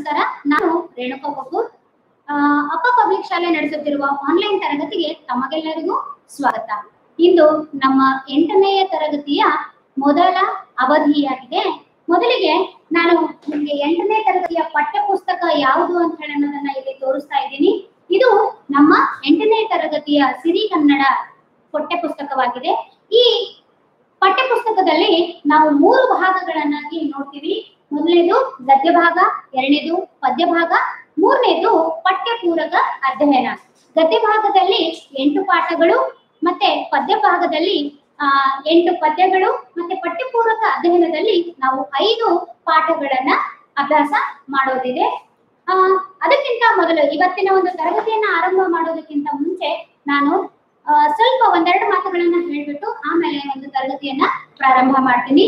ನಮಸ್ಕಾರ ನಾನು ರೇಣುಕಾ ಬಬ್ಬೂರ್ ಆ, ಅಪ್ಪ ಪಬ್ಲಿಕ್ ಶಾಲೆ ನಡೆಸುತ್ತಿರುವ ಆನ್ಲೈನ್ ತರಗತಿಗೆ ತಮಗೆಲ್ಲರಿಗೂ ಸ್ವಾಗತ ಇಂದು ನಮ್ಮ ಎಂಟನೆಯ ತರಗತಿಯ ಮೊದಲ ಅವಧಿಯಾಗಿದೆ ಮೊದಲಿಗೆ ನಾನು ನಿಮಗೆ ಎಂಟನೇ ತರಗತಿಯ ಪಠ್ಯ ಪುಸ್ತಕ ಯಾವುದು ಅಂತ ಹೇಳಿ ಅನ್ನೋದನ್ನ ಇಲ್ಲಿ ತೋರಿಸ್ತಾ ಇದ್ದೀನಿ ಇದು ನಮ್ಮ ಎಂಟನೇ ತರಗತಿಯ ಸಿರಿ ಕನ್ನಡ ಪಠ್ಯ ಪುಸ್ತಕವಾಗಿದೆ ಈ ಪಠ್ಯ ಪುಸ್ತಕದಲ್ಲಿ ನಾವು ಮೂರು ಭಾಗಗಳನ್ನಾಗಿ ನೋಡ್ತೀವಿ ಮೊದಲನೇದು ಗದ್ಯ ಭಾಗ ಎರಡನೇದು ಪದ್ಯ ಭಾಗ ಮೂರನೇದು ಪಠ್ಯ ಪೂರಕ ಅಧ್ಯಯನ ಗದ್ಯ ಭಾಗದಲ್ಲಿ ಎಂಟು ಪಾಠಗಳು ಮತ್ತೆ ಪದ್ಯ ಭಾಗದಲ್ಲಿ ಆ ಎಂಟು ಪದ್ಯಗಳು ಮತ್ತೆ ಪಠ್ಯ ಪೂರಕ ಅಧ್ಯಯನದಲ್ಲಿ ನಾವು ಐದು ಪಾಠಗಳನ್ನ ಅಭ್ಯಾಸ ಮಾಡೋದಿದೆ ಆ ಅದಕ್ಕಿಂತ ಮೊದಲು ಇವತ್ತಿನ ಒಂದು ತರಗತಿಯನ್ನ ಆರಂಭ ಮಾಡೋದಕ್ಕಿಂತ ಮುಂಚೆ ನಾನು ಆ, ಸ್ವಲ್ಪ ಒಂದೆರಡು ಮಾತುಗಳನ್ನ ಹೇಳ್ಬಿಟ್ಟು ಆಮೇಲೆ ಒಂದು ತರಗತಿಯನ್ನ ಪ್ರಾರಂಭ ಮಾಡ್ತೀನಿ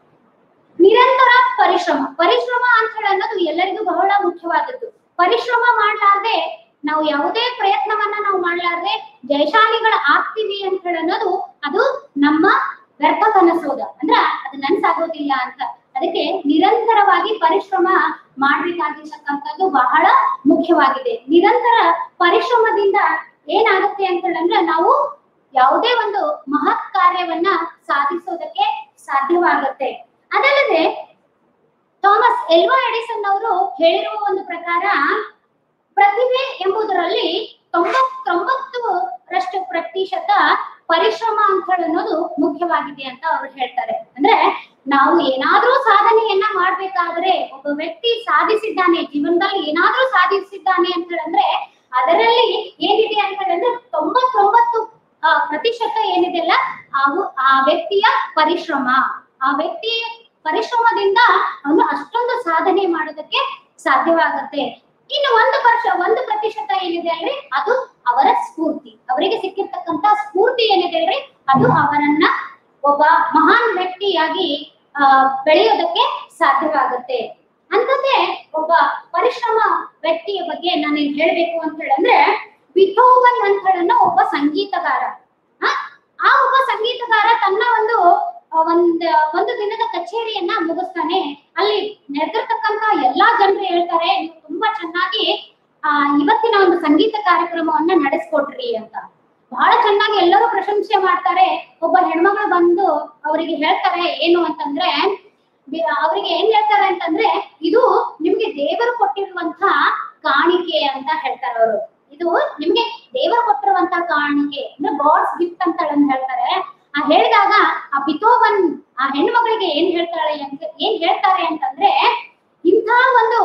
ನಿರಂತರ ಪರಿಶ್ರಮ ಪರಿಶ್ರಮ ಅಂತ ಹೇಳಿ ಅನ್ನೋದು ಎಲ್ಲರಿಗೂ ಬಹಳ ಮುಖ್ಯವಾದದ್ದು ಪರಿಶ್ರಮ ಮಾಡ್ಲಾರ್ದೆ ನಾವು ಯಾವುದೇ ಪ್ರಯತ್ನವನ್ನ ನಾವು ಮಾಡ್ಲಾರ್ದೆ ಜಯಶಾಲಿಗಳ ಆಗ್ತೀವಿ ಅಂತ ಹೇಳಿ ಅನ್ನೋದು ಅದು ನಮ್ಮ ವ್ಯರ್ಥ ಕನಸೋದ ಅಂದ್ರ ಅದು ನನ್ಸಾಗೋದಿಲ್ಲ ಅಂತ ಅದಕ್ಕೆ ನಿರಂತರವಾಗಿ ಪರಿಶ್ರಮ ಮಾಡ್ಬೇಕಾಗಿರ್ತಕ್ಕಂಥದ್ದು ಬಹಳ ಮುಖ್ಯವಾಗಿದೆ ನಿರಂತರ ಪರಿಶ್ರಮದಿಂದ ಏನಾಗುತ್ತೆ ಅಂತ ಹೇಳಿದ್ರೆ ನಾವು ಯಾವುದೇ ಒಂದು ಮಹತ್ ಕಾರ್ಯವನ್ನ ಸಾಧಿಸೋದಕ್ಕೆ ಸಾಧ್ಯವಾಗುತ್ತೆ ಅದಲ್ಲದೆ ಥಾಮಸ್ ಎಲ್ವಾ ಎಡಿಸನ್ ಅವರು ಹೇಳಿರುವ ಒಂದು ಪ್ರಕಾರ ಪ್ರತಿಭೆ ಎಂಬುದರಲ್ಲಿ ತೊಂಬತ್ತೊಂಬತ್ತು ರಷ್ಟು ಪ್ರತಿಶತ ಪರಿಶ್ರಮ ಅಂತ ಹೇಳಿ ಅನ್ನೋದು ಮುಖ್ಯವಾಗಿದೆ ಅಂತ ಅವ್ರು ಹೇಳ್ತಾರೆ ಅಂದ್ರೆ ನಾವು ಏನಾದ್ರೂ ಸಾಧನೆಯನ್ನ ಮಾಡ್ಬೇಕಾದ್ರೆ ಒಬ್ಬ ವ್ಯಕ್ತಿ ಸಾಧಿಸಿದ್ದಾನೆ ಜೀವನದಲ್ಲಿ ಏನಾದ್ರೂ ಸಾಧಿಸಿದ್ದಾನೆ ಅಂತ ಹೇಳಿದ್ರೆ ಅದರಲ್ಲಿ ಏನಿದೆ ಅಂತ ಹೇಳಿದ್ರೆ ತೊಂಬತ್ತೊಂಬತ್ತು ಆ, ಪ್ರತಿಶತ ಏನಿದೆ ಅಲ್ಲ ಅವು ಆ ವ್ಯಕ್ತಿಯ ಪರಿಶ್ರಮ ಆ ವ್ಯಕ್ತಿಯ ಪರಿಶ್ರಮದಿಂದ ಅವನು ಅಷ್ಟೊಂದು ಸಾಧನೆ ಮಾಡೋದಕ್ಕೆ ಸಾಧ್ಯವಾಗುತ್ತೆ ಇನ್ನು ಒಂದು ವರ್ಷ ಒಂದು ಪ್ರತಿಶತ ಏನಿದೆ ಅಲ್ರಿ ಅದು ಅವರ ಸ್ಫೂರ್ತಿ ಅವರಿಗೆ ಸಿಕ್ಕಿರ್ತಕ್ಕಂತ ಸ್ಫೂರ್ತಿ ಏನಿದೆ ಅಲ್ರಿ ಅದು ಅವರನ್ನ ಒಬ್ಬ ಮಹಾನ್ ವ್ಯಕ್ತಿಯಾಗಿ ಆ ಬೆಳೆಯೋದಕ್ಕೆ ಸಾಧ್ಯವಾಗುತ್ತೆ ಅಂತಂದ್ರೆ ಒಬ್ಬ ಪರಿಶ್ರಮ ವ್ಯಕ್ತಿಯ ಬಗ್ಗೆ ನಾನೇನ್ ಹೇಳ್ಬೇಕು ಅಂತ ಹೇಳಂದ್ರೆ ಬಿಥೋವನ್ ಅಂತ ಹೇಳನ್ನ ಒಬ್ಬ ಸಂಗೀತಗಾರ ಆ, ಆ ಒಬ್ಬ ಸಂಗೀತಗಾರ ತನ್ನ ಒಂದು ಆ, ಒಂದ್ ಒಂದು ದಿನದ ಕಚೇರಿಯನ್ನ ಮುಗಿಸ್ತಾನೆ ಅಲ್ಲಿ ನೆರೆದಿರ್ತಕ್ಕಂತ ಎಲ್ಲಾ ಜನರು ಹೇಳ್ತಾರೆ ನೀವು ತುಂಬಾ ಚೆನ್ನಾಗಿ ಆ ಇವತ್ತಿನ ಒಂದು ಸಂಗೀತ ಕಾರ್ಯಕ್ರಮವನ್ನ ನಡೆಸ್ಕೊಟ್ರಿ ಅಂತ ಬಹಳ ಚೆನ್ನಾಗಿ ಎಲ್ಲರೂ ಪ್ರಶಂಸೆ ಮಾಡ್ತಾರೆ ಒಬ್ಬ ಹೆಣ್ಮಗಳು ಬಂದು ಅವರಿಗೆ ಹೇಳ್ತಾರೆ ಏನು ಅಂತಂದ್ರೆ ಬಿ- ಅವ್ರಿಗೆ ಏನ್ ಹೇಳ್ತಾರೆ ಅಂತಂದ್ರೆ ಇದು ನಿಮ್ಗೆ ದೇವರು ಕೊಟ್ಟಿರುವಂತ ಕಾಣಿಕೆ ಅಂತ ಹೇಳ್ತಾರೆ ಅವರು ಇದು ನಿಮ್ಗೆ ದೇವರು ಕೊಟ್ಟಿರುವಂತ ಕಾಣಿಕೆ ಅಂದ್ರೆ ಗಾಡ್ಸ್ ಗಿಫ್ಟ್ ಅಂತ ಹೇಳಿ ಹೇಳ್ತಾರೆ ಆ ಹೇಳಿದಾಗ ಆ ಬಿತೋವನ್ ಆ ಹೆಣ್ಮಗಳಿಗೆ ಏನ್ ಹೇಳ್ತಾಳೆ ಅಂತ ಏನ್ ಹೇಳ್ತಾರೆ ಅಂತಂದ್ರೆ ಇಂಥ ಒಂದು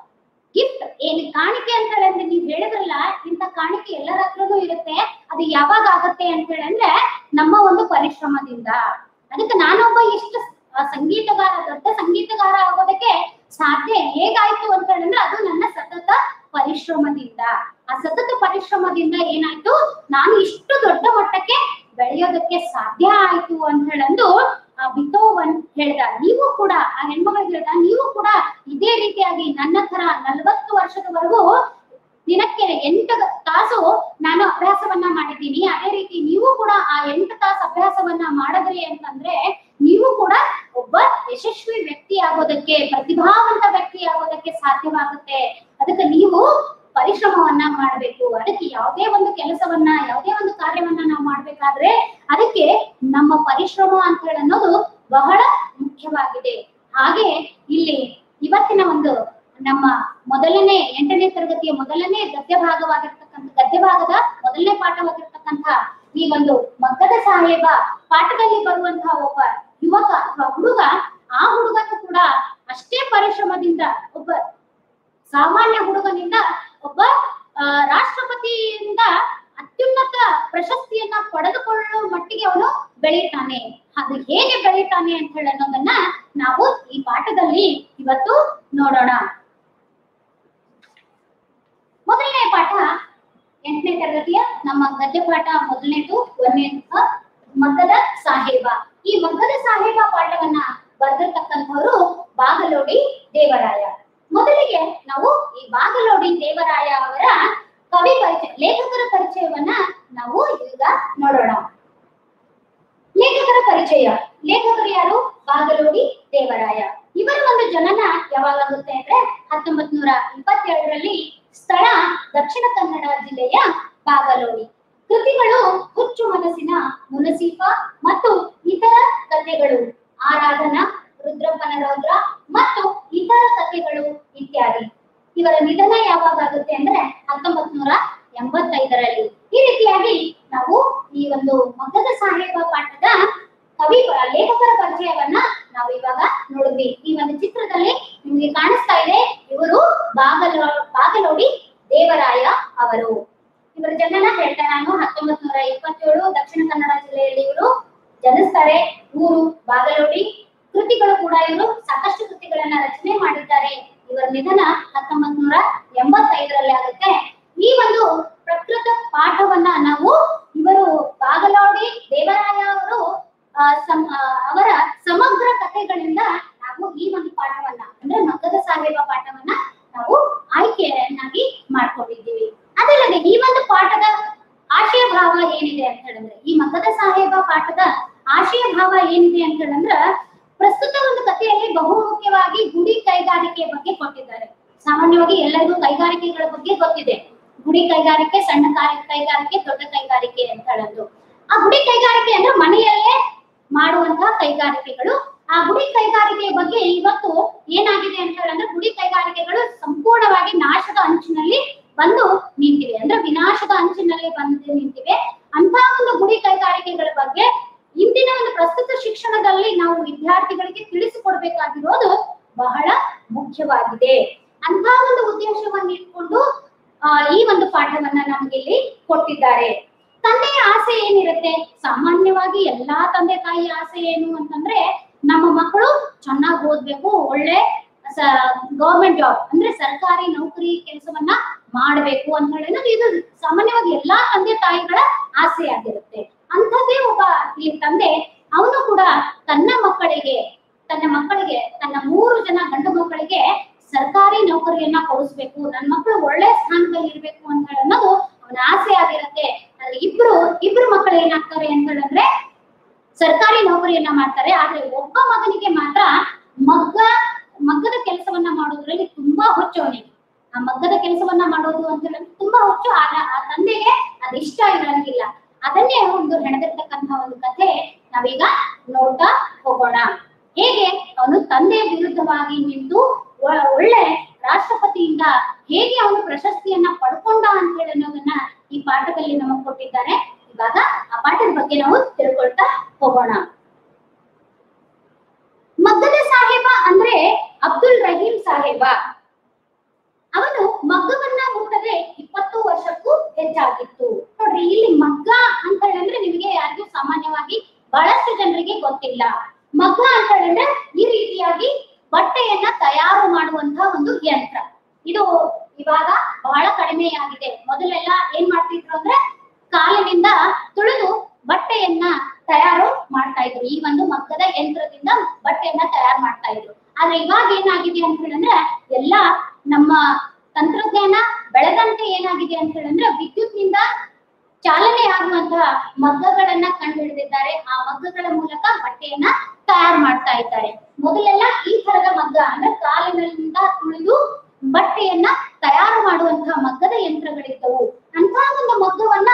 ಗಿಫ್ಟ್ ಏನ್ ಕಾಣಿಕೆ ಅಂತ ಹೇಳಿ ಅಂದ್ರೆ ನೀವ್ ಹೇಳಿದ್ರಲ್ಲ ಇಂಥ ಕಾಣಿಕೆ ಎಲ್ಲರ ಹತ್ರನೂ ಇರುತ್ತೆ ಅದು ಯಾವಾಗ ಆಗತ್ತೆ ಅಂತ ಹೇಳಿ ಅಂದ್ರೆ ನಮ್ಮ ಒಂದು ಪರಿಶ್ರಮದಿಂದ ಅದಕ್ಕೆ ನಾನೊಬ್ಬ ಇಷ್ಟು ಆ, ಸಂಗೀತಗಾರ ದೊಡ್ಡ ಸಂಗೀತಗಾರ ಆಗೋದಕ್ಕೆ ಸಾಧ್ಯ ಹೇಗಾಯ್ತು ಅಂತ ಹೇಳಿದ್ರೆ ಅದು ನನ್ನ ಸತತ ಪರಿಶ್ರಮದಿಂದ ಆ ಸತತ ಪರಿಶ್ರಮದಿಂದ ಏನಾಯ್ತು ನಾನು ಇಷ್ಟು ದೊಡ್ಡ ಮಟ್ಟಕ್ಕೆ ಬೆಳೆಯೋದಕ್ಕೆ ಸಾಧ್ಯ ಆಯ್ತು ಅಂತ ಹೇಳಂದು ಆ ಬಿತೋವನ್ ಹೇಳ್ದ ನೀವು ಕೂಡ ಆ ಹೆಣ್ಮಗಳಿಗೆ ಹೇಳ್ದ ನೀವು ಕೂಡ ಇದೇ ರೀತಿಯಾಗಿ ನನ್ನ ತರ ನಲವತ್ತು ವರ್ಷದವರೆಗೂ ದಿನಕ್ಕೆ ಎಂಟು ತಾಸು ನಾನು ಅಭ್ಯಾಸವನ್ನ ಮಾಡಿದ್ದೀನಿ ಅದೇ ರೀತಿ ನೀವು ಕೂಡ ಆ ಎಂಟು ತಾಸು ಅಭ್ಯಾಸವನ್ನ ಮಾಡಿದ್ರಿ ಅಂತಂದ್ರೆ ನೀವು ಕೂಡ ಒಬ್ಬ ಯಶಸ್ವಿ ವ್ಯಕ್ತಿ ಆಗೋದಕ್ಕೆ ಪ್ರತಿಭಾವಂತ ವ್ಯಕ್ತಿ ಆಗೋದಕ್ಕೆ ಸಾಧ್ಯವಾಗುತ್ತೆ ಅದಕ್ಕೆ ನೀವು ಪರಿಶ್ರಮವನ್ನ ಮಾಡ್ಬೇಕು ಅದಕ್ಕೆ ಯಾವುದೇ ಒಂದು ಕೆಲಸವನ್ನ ಯಾವುದೇ ಒಂದು ಕಾರ್ಯವನ್ನ ನಾವು ಮಾಡ್ಬೇಕಾದ್ರೆ ಅದಕ್ಕೆ ನಮ್ಮ ಪರಿಶ್ರಮ ಅಂತ ಹೇಳಿ ಅನ್ನೋದು ಬಹಳ ಮುಖ್ಯವಾಗಿದೆ ಹಾಗೆ ಇಲ್ಲಿ ಇವತ್ತಿನ ಒಂದು ನಮ್ಮ ಮೊದಲನೇ ಎಂಟನೇ ತರಗತಿಯ ಮೊದಲನೇ ಗದ್ಯ ಭಾಗವಾಗಿರ್ತಕ್ಕಂಥ ಗದ್ಯ ಭಾಗದ ಮೊದಲನೇ ಪಾಠವಾಗಿರ್ತಕ್ಕಂಥ ಈ ಒಂದು ಮಗ್ಗದ ಸಾಹೇಬ ಪಾಠದಲ್ಲಿ ಬರುವಂತಹ ಒಬ್ಬ ಯುವಕ ಅಥವಾ ಹುಡುಗ ಆ ಹುಡುಗನು ಕೂಡ ಅಷ್ಟೇ ಪರಿಶ್ರಮದಿಂದ ಒಬ್ಬ ಸಾಮಾನ್ಯ ಹುಡುಗನಿಂದ ಒಬ್ಬ ಆ, ರಾಷ್ಟ್ರಪತಿಯಿಂದ ಅತ್ಯುನ್ನತ ಪ್ರಶಸ್ತಿಯನ್ನ ಪಡೆದುಕೊಳ್ಳುವ ಮಟ್ಟಿಗೆ ಅವನು ಬೆಳೀತಾನೆ ಅದು ಹೇಗೆ ಬೆಳೀತಾನೆ ಅಂತ ಹೇಳಿ ಅನ್ನೋದನ್ನ ನಾವು ಈ ಪಾಠದಲ್ಲಿ ಇವತ್ತು ನೋಡೋಣ ಮೊದಲನೇ ಪಾಠ ಎಂಟನೇ ತರಗತಿಯ ನಮ್ಮ ಗದ್ಯ ಪಾಠ ಮೊದಲನೇದು ಒಂದನೇ ಮಗ್ಗದ ಸಾಹೇಬ ಈ ಮಗ್ಗದ ಸಾಹೇಬ ಪಾಠವನ್ನ ಬರೆದಿರ್ತಕ್ಕಂಥವರು ಬಾಗಲೋಡಿ ದೇವರಾಯ ಮೊದಲಿಗೆ ನಾವು ಈ ಬಾಗಲೋಡಿ ದೇವರಾಯ ಅವರ ಕವಿ ಪರಿಚಯ ಲೇಖಕರ ಪರಿಚಯವನ್ನ ನಾವು ಈಗ ನೋಡೋಣ ಲೇಖಕರ ಪರಿಚಯ ಲೇಖಕರು ಯಾರು ಬಾಗಲೋಡಿ ದೇವರಾಯ ಇವರ ಒಂದು ಜನನ ಯಾವಾಗುತ್ತೆ ಅಂದ್ರೆ ಹತ್ತೊಂಬತ್ ನೂರ ಇಪ್ಪತ್ತೆರಡರಲ್ಲಿ ಸ್ಥಳ ದಕ್ಷಿಣ ಕನ್ನಡ ಜಿಲ್ಲೆಯ ಬಾಗಲೋಡಿ ಕೃತಿಗಳು ಹುಚ್ಚು ಮನಸ್ಸಿನ ಮುನಸೀಫ ಮತ್ತು ಇತರ ಕಥೆಗಳು ಆರಾಧನಾ ರುದ್ರಪ್ಪನ ರೌದ್ರ ಮತ್ತು ಇತರ ಕಥೆಗಳು ಇತ್ಯಾದಿ ಇವರ ನಿಧನ ಯಾವಾಗ ಆಗುತ್ತೆ ಅಂದ್ರೆ ಹತ್ತೊಂಬತ್ ನೂರ ಎಂಬತ್ತೈದರಲ್ಲಿ ಈ ರೀತಿಯಾಗಿ ನಾವು ಈ ಒಂದು ಮಗ್ಗದ ಸಾಹೇಬ ಪಾಠದ ಕವಿ ಲೇಖಕರ ಪರಿಚಯವನ್ನ ನಾವು ಇವಾಗ ನೋಡಿದ್ವಿ ಈ ಒಂದು ಚಿತ್ರದಲ್ಲಿ ನಿಮ್ಗೆ ಕಾಣಿಸ್ತಾ ಇದೆ ಇವರು ಬಾಗಲೋ ಬಾಗಲೋಡಿ ದೇವರಾಯ ಅವರು ಇವರ ಜನನ ಹೇಳ್ತಾ ನಾನು ಹತ್ತೊಂಬತ್ ನೂರ ಇಪ್ಪತ್ತೇಳು ದಕ್ಷಿಣ ಕನ್ನಡ ಜಿಲ್ಲೆಯಲ್ಲಿ ಇವರು ಜನಿಸ್ತಾರೆ ಊರು ಬಾಗಲೋಡಿ ಕೃತಿಗಳು ಕೂಡ ಇವರು ಸಾಕಷ್ಟು ಕೃತಿಗಳನ್ನ ರಚನೆ ಮಾಡಿದ್ದಾರೆ ಇವರ ನಿಧನ ಹತ್ತೊಂಬತ್ ನೂರ ಎಂಬತ್ತೈದರಲ್ಲಿ ಆಗುತ್ತೆ ಈ ಒಂದು ಪ್ರಕೃತ ಪಾಠವನ್ನ ನಾವು ಇವರು ಬಾಗಲೋಡಿ ದೇವರಾಯ ಅವರು ಆ, ಸಮ್- ಆ, ಅವರ ಸಮಗ್ರ ಕಥೆಗಳಿಂದ ನಾವು ಈ ಒಂದು ಪಾಠವನ್ನ ಅಂದ್ರೆ ಮಗ್ಗದ ಸಾಹೇಬ ಪಾಠವನ್ನ ನಾವು ಆಯ್ಕೆಯನ್ನಾಗಿ ಮಾಡ್ಕೊಂಡಿದ್ದೀವಿ ಅದಲ್ಲದೆ ಈ ಒಂದು ಪಾಠದ ಆಶಯ ಭಾವ ಏನಿದೆ ಅಂತ ಹೇಳಿದ್ರೆ ಈ ಮಗ್ಗದ ಸಾಹೇಬ ಪಾಠದ ಆಶಯ ಭಾವ ಏನಿದೆ ಅಂತ ಹೇಳಿದ್ರೆ ಪ್ರಸ್ತುತ ಒಂದು ಕಥೆಯಲ್ಲಿ ಬಹುಮುಖ್ಯವಾಗಿ ಗುಡಿ ಕೈಗಾರಿಕೆ ಬಗ್ಗೆ ಕೊಟ್ಟಿದ್ದಾರೆ ಸಾಮಾನ್ಯವಾಗಿ ಎಲ್ಲರಿಗೂ ಕೈಗಾರಿಕೆಗಳ ಬಗ್ಗೆ ಗೊತ್ತಿದೆ ಗುಡಿ ಕೈಗಾರಿಕೆ ಸಣ್ಣ ಕೈ- ಕೈಗಾರಿಕೆ ದೊಡ್ಡ ಕೈಗಾರಿಕೆ ಅಂತ ಹೇಳೋದು ಆ ಗುಡಿ ಕೈಗಾರಿಕೆ ಅಂದ್ರೆ ಮನೆಯಲ್ಲೇ ಮಾಡುವಂತಹ ಕೈಗಾರಿಕೆಗಳು ಆ ಗುಡಿ ಕೈಗಾರಿಕೆಯ ಬಗ್ಗೆ ಇವತ್ತು ಏನಾಗಿದೆ ಅಂತ ಹೇಳಿದ್ರೆ ಗುಡಿ ಕೈಗಾರಿಕೆಗಳು ಸಂಪೂರ್ಣವಾಗಿ ನಾಶದ ಅಂಚಿನಲ್ಲಿ ಬಂದು ನಿಂತಿವೆ ಅಂದ್ರೆ ವಿನಾಶದ ಅಂಚಿನಲ್ಲಿ ಬಂದು ನಿಂತಿವೆ ಅಂತ ಒಂದು ಗುಡಿ ಕೈಗಾರಿಕೆಗಳ ಬಗ್ಗೆ ಇಂದಿನ ಒಂದು ಪ್ರಸ್ತುತ ಶಿಕ್ಷಣದಲ್ಲಿ ನಾವು ವಿದ್ಯಾರ್ಥಿಗಳಿಗೆ ತಿಳಿಸಿಕೊಡ್ಬೇಕಾಗಿರೋದು ಬಹಳ ಮುಖ್ಯವಾಗಿದೆ ಅಂತ ಒಂದು ಉದ್ದೇಶವನ್ನು ಇಟ್ಕೊಂಡು ಆ, ಈ ಒಂದು ಪಾಠವನ್ನ ನಮ್ಗೆ ಇಲ್ಲಿ ಕೊಟ್ಟಿದ್ದಾರೆ ತಂದೆಯ ಆಸೆ ಏನಿರುತ್ತೆ ಸಾಮಾನ್ಯವಾಗಿ ಎಲ್ಲಾ ತಂದೆ ತಾಯಿ ಆಸೆ ಏನು ಅಂತಂದ್ರೆ ನಮ್ಮ ಮಕ್ಕಳು ಚೆನ್ನಾಗಿ ಓದ್ಬೇಕು ಒಳ್ಳೆ ಗೌರ್ಮೆಂಟ್ ಜಾಬ್ ಅಂದ್ರೆ ಸರ್ಕಾರಿ ನೌಕರಿ ಕೆಲಸವನ್ನ ಮಾಡಬೇಕು ಅಂತ ಹೇಳಿ ಇದು ಸಾಮಾನ್ಯವಾಗಿ ಎಲ್ಲಾ ತಂದೆ ತಾಯಿಗಳ ಆಸೆ ಆಗಿರುತ್ತೆ ಅಂಥದ್ದೇ ಒಬ್ಬ ಈ ತಂದೆ ಅವನು ಕೂಡ ತನ್ನ ಮಕ್ಕಳಿಗೆ ತನ್ನ ಮಕ್ಕಳಿಗೆ ತನ್ನ ಮೂರು ಜನ ಗಂಡು ಮಕ್ಕಳಿಗೆ ಸರ್ಕಾರಿ ನೌಕರಿಯನ್ನ ಕೊಡಿಸ್ಬೇಕು ನನ್ನ ಮಕ್ಕಳು ಒಳ್ಳೆ ಸ್ಥಾನದಲ್ಲಿ ಇರ್ಬೇಕು ಅಂತ ಹೇಳಿ ಅನ್ನೋದು ಅವನ ಆಸೆ ಆಗಿರುತ್ತೆ ಆದ್ರೆ ಇಬ್ರು ಇಬ್ರು ಮಕ್ಕಳು ಏನಾಗ್ತಾರೆ ಅಂತ ಹೇಳಿದ್ರೆ ಸರ್ಕಾರಿ ನೌಕರಿಯನ್ನ ಮಾಡ್ತಾರೆ ಆದ್ರೆ ಒಬ್ಬ ಮಗನಿಗೆ ಮಾತ್ರ ಮಗ್ಗ ಮಗ್ಗದ ಕೆಲಸವನ್ನ ಮಾಡೋದ್ರಲ್ಲಿ ತುಂಬಾ ಹುಚ್ಚು ಅವನಿಗೆ ಆ ಮಗ್ಗದ ಕೆಲಸವನ್ನ ಮಾಡೋದು ಅಂತ ಹೇಳಿದ್ರೆ ತುಂಬಾ ಹುಚ್ಚು ಆಗ ಆ ತಂದೆಗೆ ಅದು ಇಷ್ಟ ಇರಂಗಿಲ್ಲ ಅದನ್ನೇ ಒಂದು ಹೆಣದಿರ್ತಕ್ಕಂತ ಒಂದು ಕಥೆ ನಾವೀಗ ನೋಡ್ತಾ ಹೋಗೋಣ ಹೇಗೆ ಅವನು ತಂದೆಯ ವಿರುದ್ಧವಾಗಿ ನಿಂತು ಒ- ಒಳ್ಳೆ ರಾಷ್ಟ್ರಪತಿಯಿಂದ ಹೇಗೆ ಅವನು ಪ್ರಶಸ್ತಿಯನ್ನ ಪಡ್ಕೊಂಡ ಅಂತ ಹೇಳಿ ಅನ್ನೋದನ್ನ ಈ ಪಾಠದಲ್ಲಿ ನಮಗ್ ಕೊಟ್ಟಿದ್ದಾರೆ ಇವಾಗ ಆ ಪಾಠದ ಬಗ್ಗೆ ನಾವು ತಿಳ್ಕೊಳ್ತಾ ಹೋಗೋಣ ಮಗ್ಗದ ಸಾಹೇಬ ಅಂದ್ರೆ ಅಬ್ದುಲ್ ರಹೀಂ ಸಾಹೇಬ ಅವನು ಮಗ್ಗವನ್ನ ಮುಟ್ಟದೆ ಇಪ್ಪತ್ತು ವರ್ಷಕ್ಕೂ ಹೆಚ್ಚಾಗಿತ್ತು ನೋಡ್ರಿ ಇಲ್ಲಿ ಮಗ್ಗ ಅಂತ ಹೇಳಿದ್ರೆ ನಿಮಗೆ ಯಾರಿಗೂ ಸಾಮಾನ್ಯವಾಗಿ ಬಹಳಷ್ಟು ಜನರಿಗೆ ಗೊತ್ತಿಲ್ಲ ಮಗ್ಗ ಅಂತ ಹೇಳಿದ್ರೆ ಈ ರೀತಿಯಾಗಿ ಬಟ್ಟೆಯನ್ನ ತಯಾರು ಮಾಡುವಂತಹ ಒಂದು ಯಂತ್ರ ಇದು ಇವಾಗ ಬಹಳ ಕಡಿಮೆಯಾಗಿದೆ ಮೊದಲೆಲ್ಲ ಏನ್ ಮಾಡ್ತಿದ್ರು ಅಂದ್ರೆ ಕಾಲಿನಿಂದ ತುಳಿದು ಬಟ್ಟೆಯನ್ನ ತಯಾರು ಮಾಡ್ತಾ ಇದ್ರು ಈ ಒಂದು ಮಗ್ಗದ ಯಂತ್ರದಿಂದ ಬಟ್ಟೆಯನ್ನ ತಯಾರು ಮಾಡ್ತಾ ಇದ್ರು ಆದ್ರೆ ಇವಾಗ ಏನಾಗಿದೆ ಅಂತ ಹೇಳಿದ್ರೆ ಎಲ್ಲ ನಮ್ಮ ತಂತ್ರಜ್ಞಾನ ಬೆಳೆದಂತೆ ಏನಾಗಿದೆ ಅಂತ ಹೇಳಿದ್ರೆ ವಿದ್ಯುತ್ ನಿಂದ ಚಾಲನೆ ಆಗುವಂತಹ ಮಗ್ಗಗಳನ್ನ ಕಂಡುಹಿಡಿದಿದ್ದಾರೆ ಆ ಮಗ್ಗಗಳ ಮೂಲಕ ಬಟ್ಟೆಯನ್ನ ತಯಾರು ಮಾಡ್ತಾ ಇದ್ದಾರೆ ಮೊದಲೆಲ್ಲ ಈ ತರದ ಮಗ್ಗ ಅಂದ್ರೆ ಕಾಲಿನಿಂದ ತುಳಿದು ಬಟ್ಟೆಯನ್ನ ತಯಾರು ಮಾಡುವಂತಹ ಮಗ್ಗದ ಯಂತ್ರಗಳಿದ್ದವು ಅಂತಹ ಒಂದು ಮಗ್ಗವನ್ನ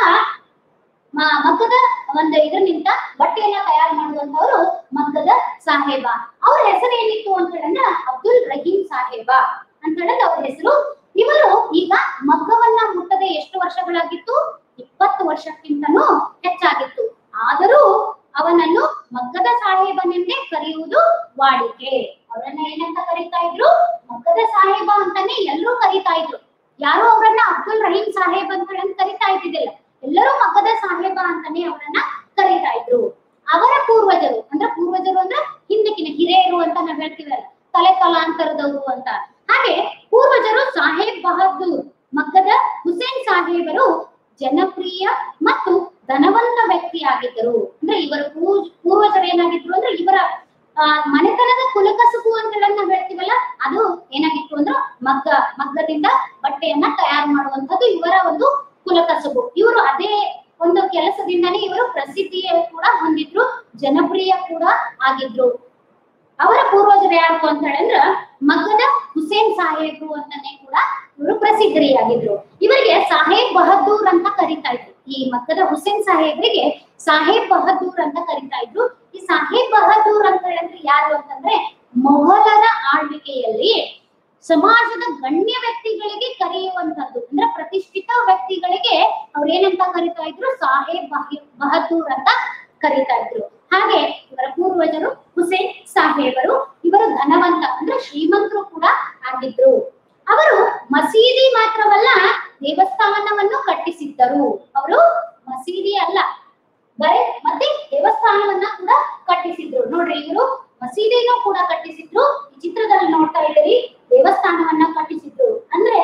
ಮ- ಮಗ್ಗದ ಒಂದು ಇದರಿಂದ ಬಟ್ಟೆಯನ್ನ ತಯಾರು ಮಾಡುವಂತವರು ಮಗ್ಗದ ಸಾಹೇಬ ಅವ್ರ ಹೆಸರು ಏನಿತ್ತು ಅಂತ ಹೇಳಿದ್ರೆ ಅಬ್ದುಲ್ ರಹೀಂ ಸಾಹೇಬ ಅಂತ ಹೇಳಿದ್ರೆ ಅವ್ರ ಹೆಸರು ಇವರು ಈಗ ಮಗ್ಗವನ್ನ ಮುಟ್ಟದೆ ಎಷ್ಟು ವರ್ಷಗಳಾಗಿತ್ತು ಇಪ್ಪತ್ತು ವರ್ಷಕ್ಕಿಂತನೂ ಹೆಚ್ಚಾಗಿತ್ತು ಆದರೂ ಅವನನ್ನು ಮಗ್ಗದ ಸಾಹೇಬನೆಂದೇ ಕರೆಯುವುದು ವಾಡಿಕೆ ಅವರನ್ನ ಏನಂತ ಕರೀತಾ ಇದ್ರು ಮಗ್ಗದ ಸಾಹೇಬ ಅಂತಾನೆ ಎಲ್ಲರೂ ಕರೀತಾ ಇದ್ರು ಯಾರೋ ಅವರನ್ನ ಅಬ್ದುಲ್ ರಹೀಂ ಸಾಹೇಬ್ ಅಂತ ಹೇಳಿ ಕರಿತಾ ಇದ್ದಿದ್ದಿಲ್ಲ ಎಲ್ಲರೂ ಮಗ್ಗದ ಸಾಹೇಬ ಅಂತಾನೆ ಅವರನ್ನ ಕರೀತಾ ಇದ್ರು ಅವರ ಪೂರ್ವಜರು ಅಂದ್ರೆ ಪೂರ್ವಜರು ಅಂದ್ರೆ ಹಿಂದಕ್ಕಿನ ಹಿರಿಯರು ಅಂತ ನಾವ್ ಹೇಳ್ತೀವಲ್ಲ ತಲೆ ತಲಾಂತರದವರು ಅಂತ ಹಾಗೆ ಪೂರ್ವಜರು ಸಾಹೇಬ್ ಬಹದ್ದೂರ್ ಮಗ್ಗದ ಹುಸೇನ್ ಸಾಹೇಬರು ಜನಪ್ರಿಯ ಮತ್ತು ಧನವಂತ ವ್ಯಕ್ತಿಯಾಗಿದ್ದರು ಅಂದ್ರೆ ಇವರ ಪೂರ್ವ- ಪೂರ್ವಜರು ಏನಾಗಿದ್ರು ಅಂದ್ರೆ ಇವರ ಆ, ಮನೆತನದ ಕುಲಕಸುಬು ಅಂತ ಹೇಳಿ ನಾವ್ ಹೇಳ್ತೀವಲ್ಲ ಅದು ಏನಾಗಿತ್ತು ಅಂದ್ರೆ ಮಗ್ಗ ಮಗ್ಗದಿಂದ ಬಟ್ಟೆಯನ್ನ ತಯಾರು ಮಾಡುವಂತದ್ದು ಇವರ ಒಂದು ಕುಲಕಸುಬು ಇವರು ಅದೇ ಒಂದು ಕೆಲಸದಿಂದನೇ ಇವರು ಪ್ರಸಿದ್ಧಿಯ ಕೂಡ ಹೊಂದಿದ್ರು ಜನಪ್ರಿಯ ಕೂಡ ಆಗಿದ್ರು ಅವರ ಪೂರ್ವಜರು ಯಾರು ಅಂತ ಹೇಳಿದ್ರ ಮಗದ ಹುಸೇನ್ ಸಾಹೇಬ್ರು ಅಂತಾನೆ ಕೂಡ ಇವರು ಪ್ರಸಿದ್ಧರಿಯಾಗಿದ್ರು ಇವರಿಗೆ ಸಾಹೇಬ್ ಬಹದ್ದೂರ್ ಅಂತ ಕರಿತಾ ಇದ್ರು ಈ ಮಕ್ಕದ ಹುಸೇನ್ ಸಾಹೇಬ್ರಿಗೆ ಸಾಹೇಬ್ ಬಹದ್ದೂರ್ ಅಂತ ಕರಿತಾ ಇದ್ರು ಈ ಸಾಹೇಬ್ ಬಹದ್ದೂರ್ ಅಂತ ಹೇಳಿದ್ರೆ ಯಾರು ಅಂತಂದ್ರೆ ಮೊಘಲರ ಆಳ್ವಿಕೆಯಲ್ಲಿ ಸಮಾಜದ ಗಣ್ಯ ವ್ಯಕ್ತಿಗಳಿಗೆ ಕರೆಯುವಂತದ್ದು ಅಂದ್ರೆ ಪ್ರತಿಷ್ಠಿತ ವ್ಯಕ್ತಿಗಳಿಗೆ ಅವ್ರು ಏನಂತ ಕರಿತಾ ಇದ್ರು ಸಾಹೇಬ್ ಬಹಿ- ಬಹದ್ದೂರ್ ಅಂತ ಕರಿತಾ ಇದ್ರು ಹಾಗೆ ಇವರ ಪೂರ್ವಜರು ಹುಸೇನ್ ಸಾಹೇಬರು ಇವರು ಧನವಂತ ಅಂದ್ರೆ ಶ್ರೀಮಂತರು ಕೂಡ ಆಗಿದ್ರು ಅವರು ಮಸೀದಿ ಮಾತ್ರವಲ್ಲ ದೇವಸ್ಥಾನವನ್ನು ಕಟ್ಟಿಸಿದ್ದರು ಅವರು ಮಸೀದಿ ಅಲ್ಲ ಬರೇ ಮತ್ತೆ ದೇವಸ್ಥಾನವನ್ನ ಕೂಡ ಕಟ್ಟಿಸಿದ್ರು ನೋಡ್ರಿ ಇವರು ಮಸೀದಿನೂ ಕೂಡ ಕಟ್ಟಿಸಿದ್ರು ಈ ಚಿತ್ರದಲ್ಲಿ ನೋಡ್ತಾ ಇದ್ದೀರಿ ದೇವಸ್ಥಾನವನ್ನ ಕಟ್ಟಿಸಿದ್ರು ಅಂದ್ರೆ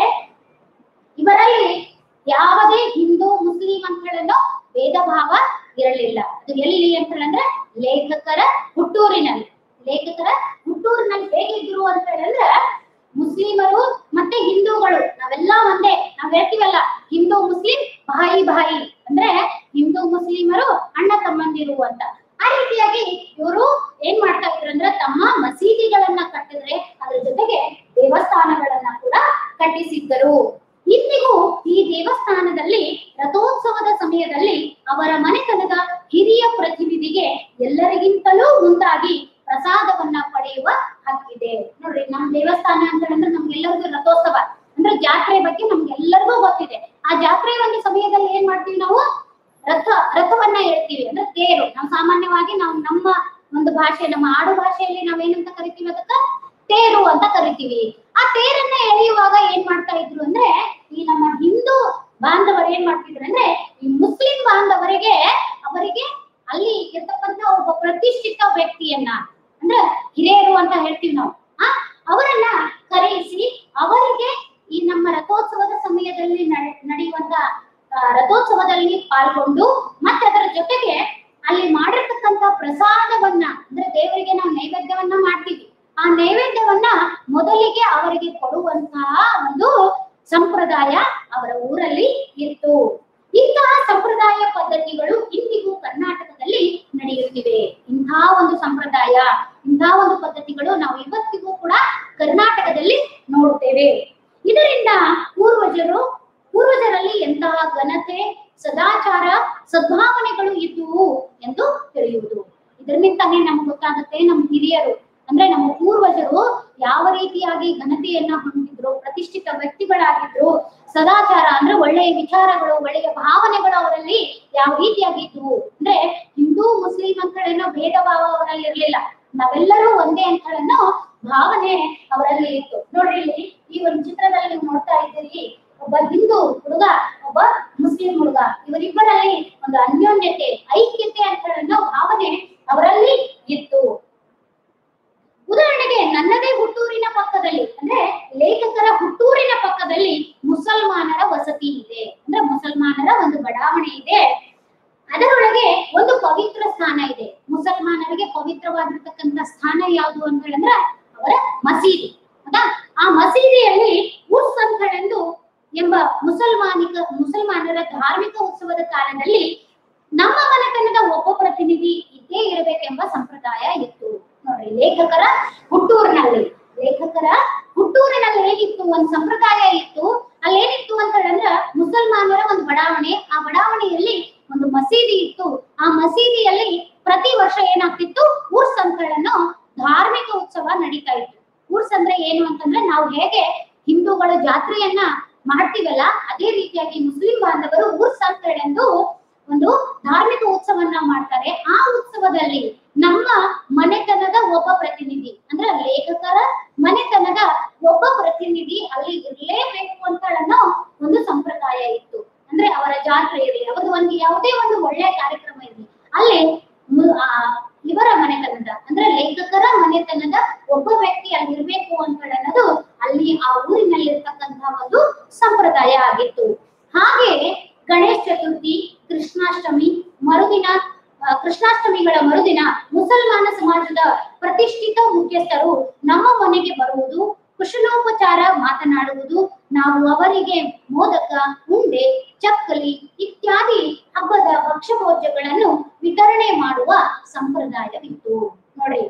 ಇವರಲ್ಲಿ ಯಾವುದೇ ಹಿಂದೂ ಮುಸ್ಲಿಂ ಅಂತ ಹೇಳಲು ಭೇದ ಭಾವ ಇರಲಿಲ್ಲ ಅದು ಎಲ್ಲಿ ಅಂತ ಹೇಳಂದ್ರೆ ಲೇಖಕರ ಹುಟ್ಟೂರಿನಲ್ಲಿ ಲೇಖಕರ ಹುಟ್ಟೂರಿನಲ್ಲಿ ಹೇಗಿದ್ರು ಅಂತ ಹೇಳಿದ್ರೆ ಮುಸ್ಲಿಮರು ಮತ್ತೆ ಹಿಂದೂಗಳು ನಾವೆಲ್ಲ ಒಂದೇ ನಾವ್ ಹೇಳ್ತೀವಲ್ಲ ಹಿಂದೂ ಮುಸ್ಲಿಂ ಭಾಯಿ ಭಾಯಿ ಅಂದ್ರೆ ಹಿಂದೂ ಮುಸ್ಲಿಮರು ಅಣ್ಣ ತಮ್ಮಂದಿರು ಅಂತ ಆ ರೀತಿಯಾಗಿ ಇವರು ಏನ್ ಮಾಡ್ತಾ ಇದ್ರು ಅಂದ್ರೆ ತಮ್ಮ ಮಸೀದಿಗಳನ್ನ ಕಟ್ಟಿದ್ರೆ ಅದ್ರ ಜೊತೆಗೆ ದೇವಸ್ಥಾನಗಳನ್ನ ಕೂಡ ಕಟ್ಟಿಸಿದ್ದರು ಇಂದಿಗೂ ಈ ದೇವಸ್ಥಾನದಲ್ಲಿ ರಥೋತ್ಸವದ ಸಮಯದಲ್ಲಿ ಅವರ ಮನೆತನದ ಹಿರಿಯ ಪ್ರತಿನಿಧಿಗೆ ಎಲ್ಲರಿಗಿಂತಲೂ ಮುಂದಾಗಿ ಪ್ರಸಾದವನ್ನ ಪಡೆಯುವ ಹಕ್ಕಿದೆ ನೋಡ್ರಿ ನಮ್ ದೇವಸ್ಥಾನ ಅಂತ ಹೇಳಿದ್ರೆ ನಮ್ಗೆಲ್ಲರಿಗೂ ರಥೋತ್ಸವ ಅಂದ್ರೆ ಜಾತ್ರೆ ಬಗ್ಗೆ ನಮ್ಗೆಲ್ಲರಿಗೂ ಗೊತ್ತಿದೆ ಆ ಜಾತ್ರೆ ಒಂದು ಸಮಯದಲ್ಲಿ ಏನ್ ಮಾಡ್ತೀವಿ ನಾವು ರಥ ರಥವನ್ನ ಹೇಳ್ತೀವಿ ಅಂದ್ರೆ ತೇರು ನಾವು ಸಾಮಾನ್ಯವಾಗಿ ನಾವು ನಮ್ಮ ಒಂದು ಭಾಷೆ ನಮ್ಮ ಆಡು ಭಾಷೆಯಲ್ಲಿ ನಾವೇನಂತ ಕರಿತೀವಿ ಅದಕ್ಕ ತೇರು ಅಂತ ಕರಿತೀವಿ ಆ ತೇರನ್ನ ಎಳೆಯುವಾಗ ಏನ್ ಮಾಡ್ತಾ ಇದ್ರು ಅಂದ್ರೆ ಈ ನಮ್ಮ ಹಿಂದೂ ಬಾಂಧವರು ಏನ್ ಮಾಡ್ತಿದ್ರು ಅಂದ್ರೆ ಈ ಮುಸ್ಲಿಂ ಬಾಂಧವರಿಗೆ ಅವರಿಗೆ ಅಲ್ಲಿ ಇರ್ತಕ್ಕಂತ ಒಬ್ಬ ಪ್ರತಿಷ್ಠಿತ ವ್ಯಕ್ತಿಯನ್ನ ಅಂದ್ರೆ ಹಿರಿಯರು ಅಂತ ಹೇಳ್ತೀವಿ ನಾವು ಆ ಅವರನ್ನ ಕರೆಯಿಸಿ ಅವರಿಗೆ ಈ ನಮ್ಮ ರಥೋತ್ಸವದ ಸಮಯದಲ್ಲಿ ನಡೆ- ನಡೆಯುವಂತ ಆ, ರಥೋತ್ಸವದಲ್ಲಿ ಪಾಲ್ಗೊಂಡು ಮತ್ತೆ ಅದರ ಜೊತೆಗೆ ಅಲ್ಲಿ ಮಾಡಿರ್ತಕ್ಕಂತ ಪ್ರಸಾದವನ್ನ ಅಂದ್ರೆ ದೇವರಿಗೆ ನಾವು ನೈವೇದ್ಯವನ್ನ ಮಾಡ್ತೀವಿ ಆ ನೈವೇದ್ಯವನ್ನ ಮೊದಲಿಗೆ ಅವರಿಗೆ ಕೊಡುವಂತಹ ಒಂದು ಸಂಪ್ರದಾಯ ಅವರ ಊರಲ್ಲಿ ಇತ್ತು ಇಂತಹ ಸಂಪ್ರದಾಯ ಪದ್ಧತಿಗಳು ಇಂದಿಗೂ ಕರ್ನಾಟಕದಲ್ಲಿ ನಡೆಯುತ್ತಿವೆ ಇಂತಹ ಒಂದು ಸಂಪ್ರದಾಯ ಇಂತಹ ಒಂದು ಪದ್ಧತಿಗಳು ನಾವು ಇವತ್ತಿಗೂ ಕೂಡ ಕರ್ನಾಟಕದಲ್ಲಿ ನೋಡುತ್ತೇವೆ ಇದರಿಂದ ಪೂರ್ವಜರು ಪೂರ್ವಜರಲ್ಲಿ ಎಂತಹ ಘನತೆ ಸದಾಚಾರ ಸದ್ಭಾವನೆಗಳು ಇದ್ದುವು ಎಂದು ತಿಳಿಯುವುದು ಇದರಿಂದಾನೇ ನಮ್ಗೆ ಗೊತ್ತಾಗುತ್ತೆ ನಮ್ಮ ಹಿರಿಯರು ಅಂದ್ರೆ ನಮ್ಮ ಪೂರ್ವಜರು ಯಾವ ರೀತಿಯಾಗಿ ಘನತೆಯನ್ನ ಹೊಂದಿದ್ರು ಪ್ರತಿಷ್ಠಿತ ವ್ಯಕ್ತಿಗಳಾಗಿದ್ರು ಸದಾಚಾರ ಅಂದ್ರೆ ಒಳ್ಳೆಯ ವಿಚಾರಗಳು ಒಳ್ಳೆಯ ಭಾವನೆಗಳು ಅವರಲ್ಲಿ ಯಾವ ರೀತಿಯಾಗಿದ್ವು ಅಂದ್ರೆ ಹಿಂದೂ ಮುಸ್ಲಿಂ ಅಂತ ಹೇಳೇನೋ ಭೇದ ಭಾವ ಅವರಲ್ಲಿ ಇರ್ಲಿಲ್ಲ ನಾವೆಲ್ಲರೂ ಒಂದೇ ಅಂತ ಹೇಳೇನೋ ಭಾವನೆ ಅವರಲ್ಲಿ ಇತ್ತು ನೋಡ್ರಿ ಇಲ್ಲಿ ಈ ಒಂದು ಚಿತ್ರದಲ್ಲಿ ನೀವು ನೋಡ್ತಾ ಇದ್ದೀರಿ ಒಬ್ಬ ಹಿಂದೂ ಹುಡುಗ ಒಬ್ಬ ಮುಸ್ಲಿಂ ಹುಡುಗ ಇವರಿಬ್ಬರಲ್ಲಿ ಒಂದು ಅನ್ಯೋನ್ಯತೆ ಐಕ್ಯತೆ ಅಂತ ಹೇಳೋ ಭಾವನೆ ಅವರಲ್ಲಿ ಇತ್ತು ಉದಾಹರಣೆಗೆ ನನ್ನದೇ ಹುಟ್ಟೂರಿನ ಪಕ್ಕದಲ್ಲಿ ಅಂದ್ರೆ ಲೇಖಕರ ಹುಟ್ಟೂರಿನ ಪಕ್ಕದಲ್ಲಿ ಮುಸಲ್ಮಾನರ ವಸತಿ ಇದೆ ಅಂದ್ರೆ ಮುಸಲ್ಮಾನರ ಒಂದು ಬಡಾವಣೆ ಇದೆ ಅದರೊಳಗೆ ಒಂದು ಪವಿತ್ರ ಸ್ಥಾನ ಇದೆ ಮುಸಲ್ಮಾನರಿಗೆ ಪವಿತ್ರವಾಗಿರ್ತಕ್ಕಂಥ ಸ್ಥಾನ ಯಾವುದು ಅಂತ ಹೇಳಿದ್ರೆ ಅವರ ಮಸೀದಿ ಹೌದಾ ಆ ಮಸೀದಿಯಲ್ಲಿ ಉರ್ಸ್ ಅಂತ ಹೇಳೆಂದು ಎಂಬ ಮುಸಲ್ಮಾನಿಕ ಮುಸಲ್ಮಾನರ ಧಾರ್ಮಿಕ ಉತ್ಸವದ ಕಾಲದಲ್ಲಿ ನಮ್ಮ ಮನೆತನದ ಒಬ್ಬ ಪ್ರತಿನಿಧಿ ಇದ್ದೇ ಇರಬೇಕೆಂಬ ಸಂಪ್ರದಾಯ ಇತ್ತು ನೋಡ್ರಿ ಲೇಖಕರ ಹುಟ್ಟೂರಿನಲ್ಲಿ ಲೇಖಕರ ಹುಟ್ಟೂರಿನಲ್ಲಿ ಹೇಗಿತ್ತು ಒಂದು ಸಂಪ್ರದಾಯ ಇತ್ತು ಅಲ್ಲಿ ಏನಿತ್ತು ಅಂತ ಹೇಳಿದ್ರೆ ಮುಸಲ್ಮಾನರ ಒಂದು ಬಡಾವಣೆ ಆ ಬಡಾವಣೆಯಲ್ಲಿ ಒಂದು ಮಸೀದಿ ಇತ್ತು ಆ ಮಸೀದಿಯಲ್ಲಿ ಪ್ರತಿ ವರ್ಷ ಏನಾಗ್ತಿತ್ತು ಉರ್ಸ್ ಅಂತ ಹೇಳನ್ನು ಧಾರ್ಮಿಕ ಉತ್ಸವ ನಡೀತಾ ಇತ್ತು ಉರ್ಸ್ ಅಂದ್ರೆ ಏನು ಅಂತಂದ್ರೆ ನಾವು ಹೇಗೆ ಹಿಂದೂಗಳ ಜಾತ್ರೆಯನ್ನ ಮಾಡ್ತೀವಲ್ಲ ಅದೇ ರೀತಿಯಾಗಿ ಮುಸ್ಲಿಂ ಬಾಂಧವರು ಉರ್ಸ್ ಅಂತ ಹೇಳೆಂದು ಒಂದು ಧಾರ್ಮಿಕ ಉತ್ಸವನ್ನ ಮಾಡ್ತಾರೆ ಆ ಉತ್ಸವದಲ್ಲಿ ನಮ್ಮ ಮನೆತನದ ಒಬ್ಬ ಪ್ರತಿನಿಧಿ ಅಂದ್ರೆ ಲೇಖಕರ ಮನೆತನದ ಒಬ್ಬ ಪ್ರತಿನಿಧಿ ಅಲ್ಲಿ ಇರಲೇಬೇಕು ಅಂತ ಅನ್ನೋ ಒಂದು ಸಂಪ್ರದಾಯ ಇತ್ತು ಅಂದ್ರೆ ಅವರ ಜಾತ್ರೆ ಇರಲಿ ಅವರದು ಒಂದು ಯಾವುದೇ ಒಂದು ಒಳ್ಳೆಯ ಕಾರ್ಯಕ್ರಮ ಇರಲಿ ಅಲ್ಲಿ ಮು- ಆ, ಇವರ ಮನೆತನದ ಅಂದ್ರೆ ಲೇಖಕರ ಮನೆತನದ ಒಬ್ಬ ವ್ಯಕ್ತಿ ಅಲ್ಲಿ ಇರ್ಬೇಕು ಅಂತ ಅನ್ನೋದು ಅಲ್ಲಿ ಆ ಊರಿನಲ್ಲಿ ಇರ್ತಕ್ಕಂತಹ ಒಂದು ಸಂಪ್ರದಾಯ ಆಗಿತ್ತು ಹಾಗೆ ಗಣೇಶ ಚತುರ್ಥಿ ಕೃಷ್ಣಾಷ್ಟಮಿ ಮರುದಿನ ಆ, ಕೃಷ್ಣಾಷ್ಟಮಿಗಳ ಮರುದಿನ ಮುಸಲ್ಮಾನ ಸಮಾಜದ ಪ್ರತಿಷ್ಠಿತ ಮುಖ್ಯಸ್ಥರು ನಮ್ಮ ಮನೆಗೆ ಬರುವುದು ಕುಶಲೋಪಚಾರ ಮಾತನಾಡುವುದು ನಾವು ಅವರಿಗೆ ಮೋದಕ ಉಂಡೆ ಚಕ್ಕಲಿ ಇತ್ಯಾದಿ ಹಬ್ಬದ ಭಕ್ಷ್ಯಭೋಜ್ಯಗಳನ್ನು ವಿತರಣೆ ಮಾಡುವ ಸಂಪ್ರದಾಯವಿತ್ತು ನೋಡಿ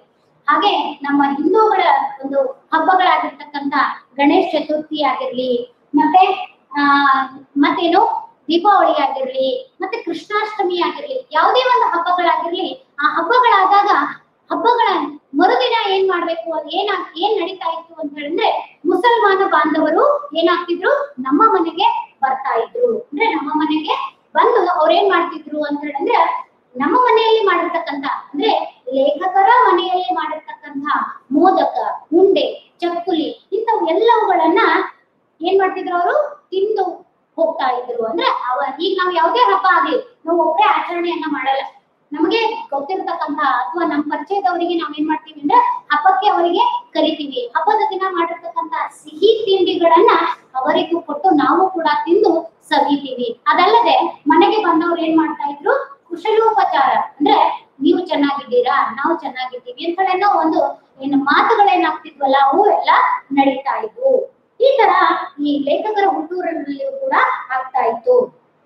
ಹಾಗೆ ನಮ್ಮ ಹಿಂದೂಗಳ ಒಂದು ಹಬ್ಬಗಳಾಗಿರ್ತಕ್ಕಂಥ ಗಣೇಶ ಚತುರ್ಥಿ ಆಗಿರ್ಲಿ ಮತ್ತೆ ಆ ಮತ್ತೇನು ದೀಪಾವಳಿ ಆಗಿರ್ಲಿ ಮತ್ತೆ ಕೃಷ್ಣಾಷ್ಟಮಿ ಆಗಿರ್ಲಿ ಯಾವುದೇ ಒಂದು ಹಬ್ಬಗಳಾಗಿರ್ಲಿ ಆ ಹಬ್ಬಗಳಾದಾಗ ಹಬ್ಬಗಳ ಮರುದಿನ ಏನ್ ಮಾಡ್ಬೇಕು ಅದ್ ಏನ್ ಏನ್ ನಡೀತಾ ಇತ್ತು ಅಂತ ಹೇಳಿದ್ರೆ ಮುಸಲ್ಮಾನ ಬಾಂಧವರು ಏನಾಗ್ತಿದ್ರು ನಮ್ಮ ಮನೆಗೆ ಬರ್ತಾ ಇದ್ರು ಅಂದ್ರೆ ನಮ್ಮ ಮನೆಗೆ ಬಂದು ಅವ್ರೇನ್ ಮಾಡ್ತಿದ್ರು ಅಂತ ಹೇಳಿದ್ರೆ ನಮ್ಮ ಮನೆಯಲ್ಲಿ ಮಾಡಿರ್ತಕ್ಕಂಥ ಅಂದ್ರೆ ಲೇಖಕರ ಮನೆಯಲ್ಲಿ ಮಾಡಿರ್ತಕ್ಕಂಥ ಮೋದಕ ಉಂಡೆ ಚಕ್ಕುಲಿ ಇಂಥವು ಎಲ್ಲವುಗಳನ್ನ ಏನ್ ಮಾಡ್ತಿದ್ರು ಅವರು ತಿಂದು ಹೋಗ್ತಾ ಇದ್ರು ಅಂದ್ರೆ ಅವ ಈಗ ನಾವು ಯಾವುದೇ ಹಬ್ಬ ಆಗ್ಲಿ ನಾವು ಒಬ್ಬರೇ ಆಚರಣೆಯನ್ನ ಮಾಡಲ್ಲ ನಮಗೆ ಗೊತ್ತಿರ್ತಕ್ಕಂಥ ಅಥವಾ ನಮ್ಮ ಪರಿಚಯದವರಿಗೆ ನಾವ್ ಏನ್ ಮಾಡ್ತೀವಿ ಅಂದ್ರೆ ಹಬ್ಬಕ್ಕೆ ಅವರಿಗೆ ಕರಿತೀವಿ ಹಬ್ಬದ ದಿನ ಮಾಡಿರ್ತಕ್ಕಂಥ ಸಿಹಿ ತಿಂಡಿಗಳನ್ನ ಅವರಿಗೂ ಕೊಟ್ಟು ನಾವು ಕೂಡ ತಿಂದು ಸವಿತೀವಿ ಅದಲ್ಲದೆ ಮನೆಗೆ ಬಂದವ್ರು ಏನ್ ಮಾಡ್ತಾ ಇದ್ರು ಕುಶಲೋಪಚಾರ ಅಂದ್ರೆ ನೀವು ಚೆನ್ನಾಗಿದ್ದೀರಾ ನಾವು ಚೆನ್ನಾಗಿದ್ದೀವಿ ಅಂತ ಹೇಳೋ ಒಂದು ಏನು ಮಾತುಗಳೇನಾಗ್ತಿದ್ವಲ್ಲ ಅವು ಎಲ್ಲ ನಡೀತಾ ಇದ್ವು ಈ ತರ ಈ ಲೇಖಕರ ಹುಟ್ಟೂರಿನಲ್ಲಿಯೂ ಕೂಡ ಆಗ್ತಾ ಇತ್ತು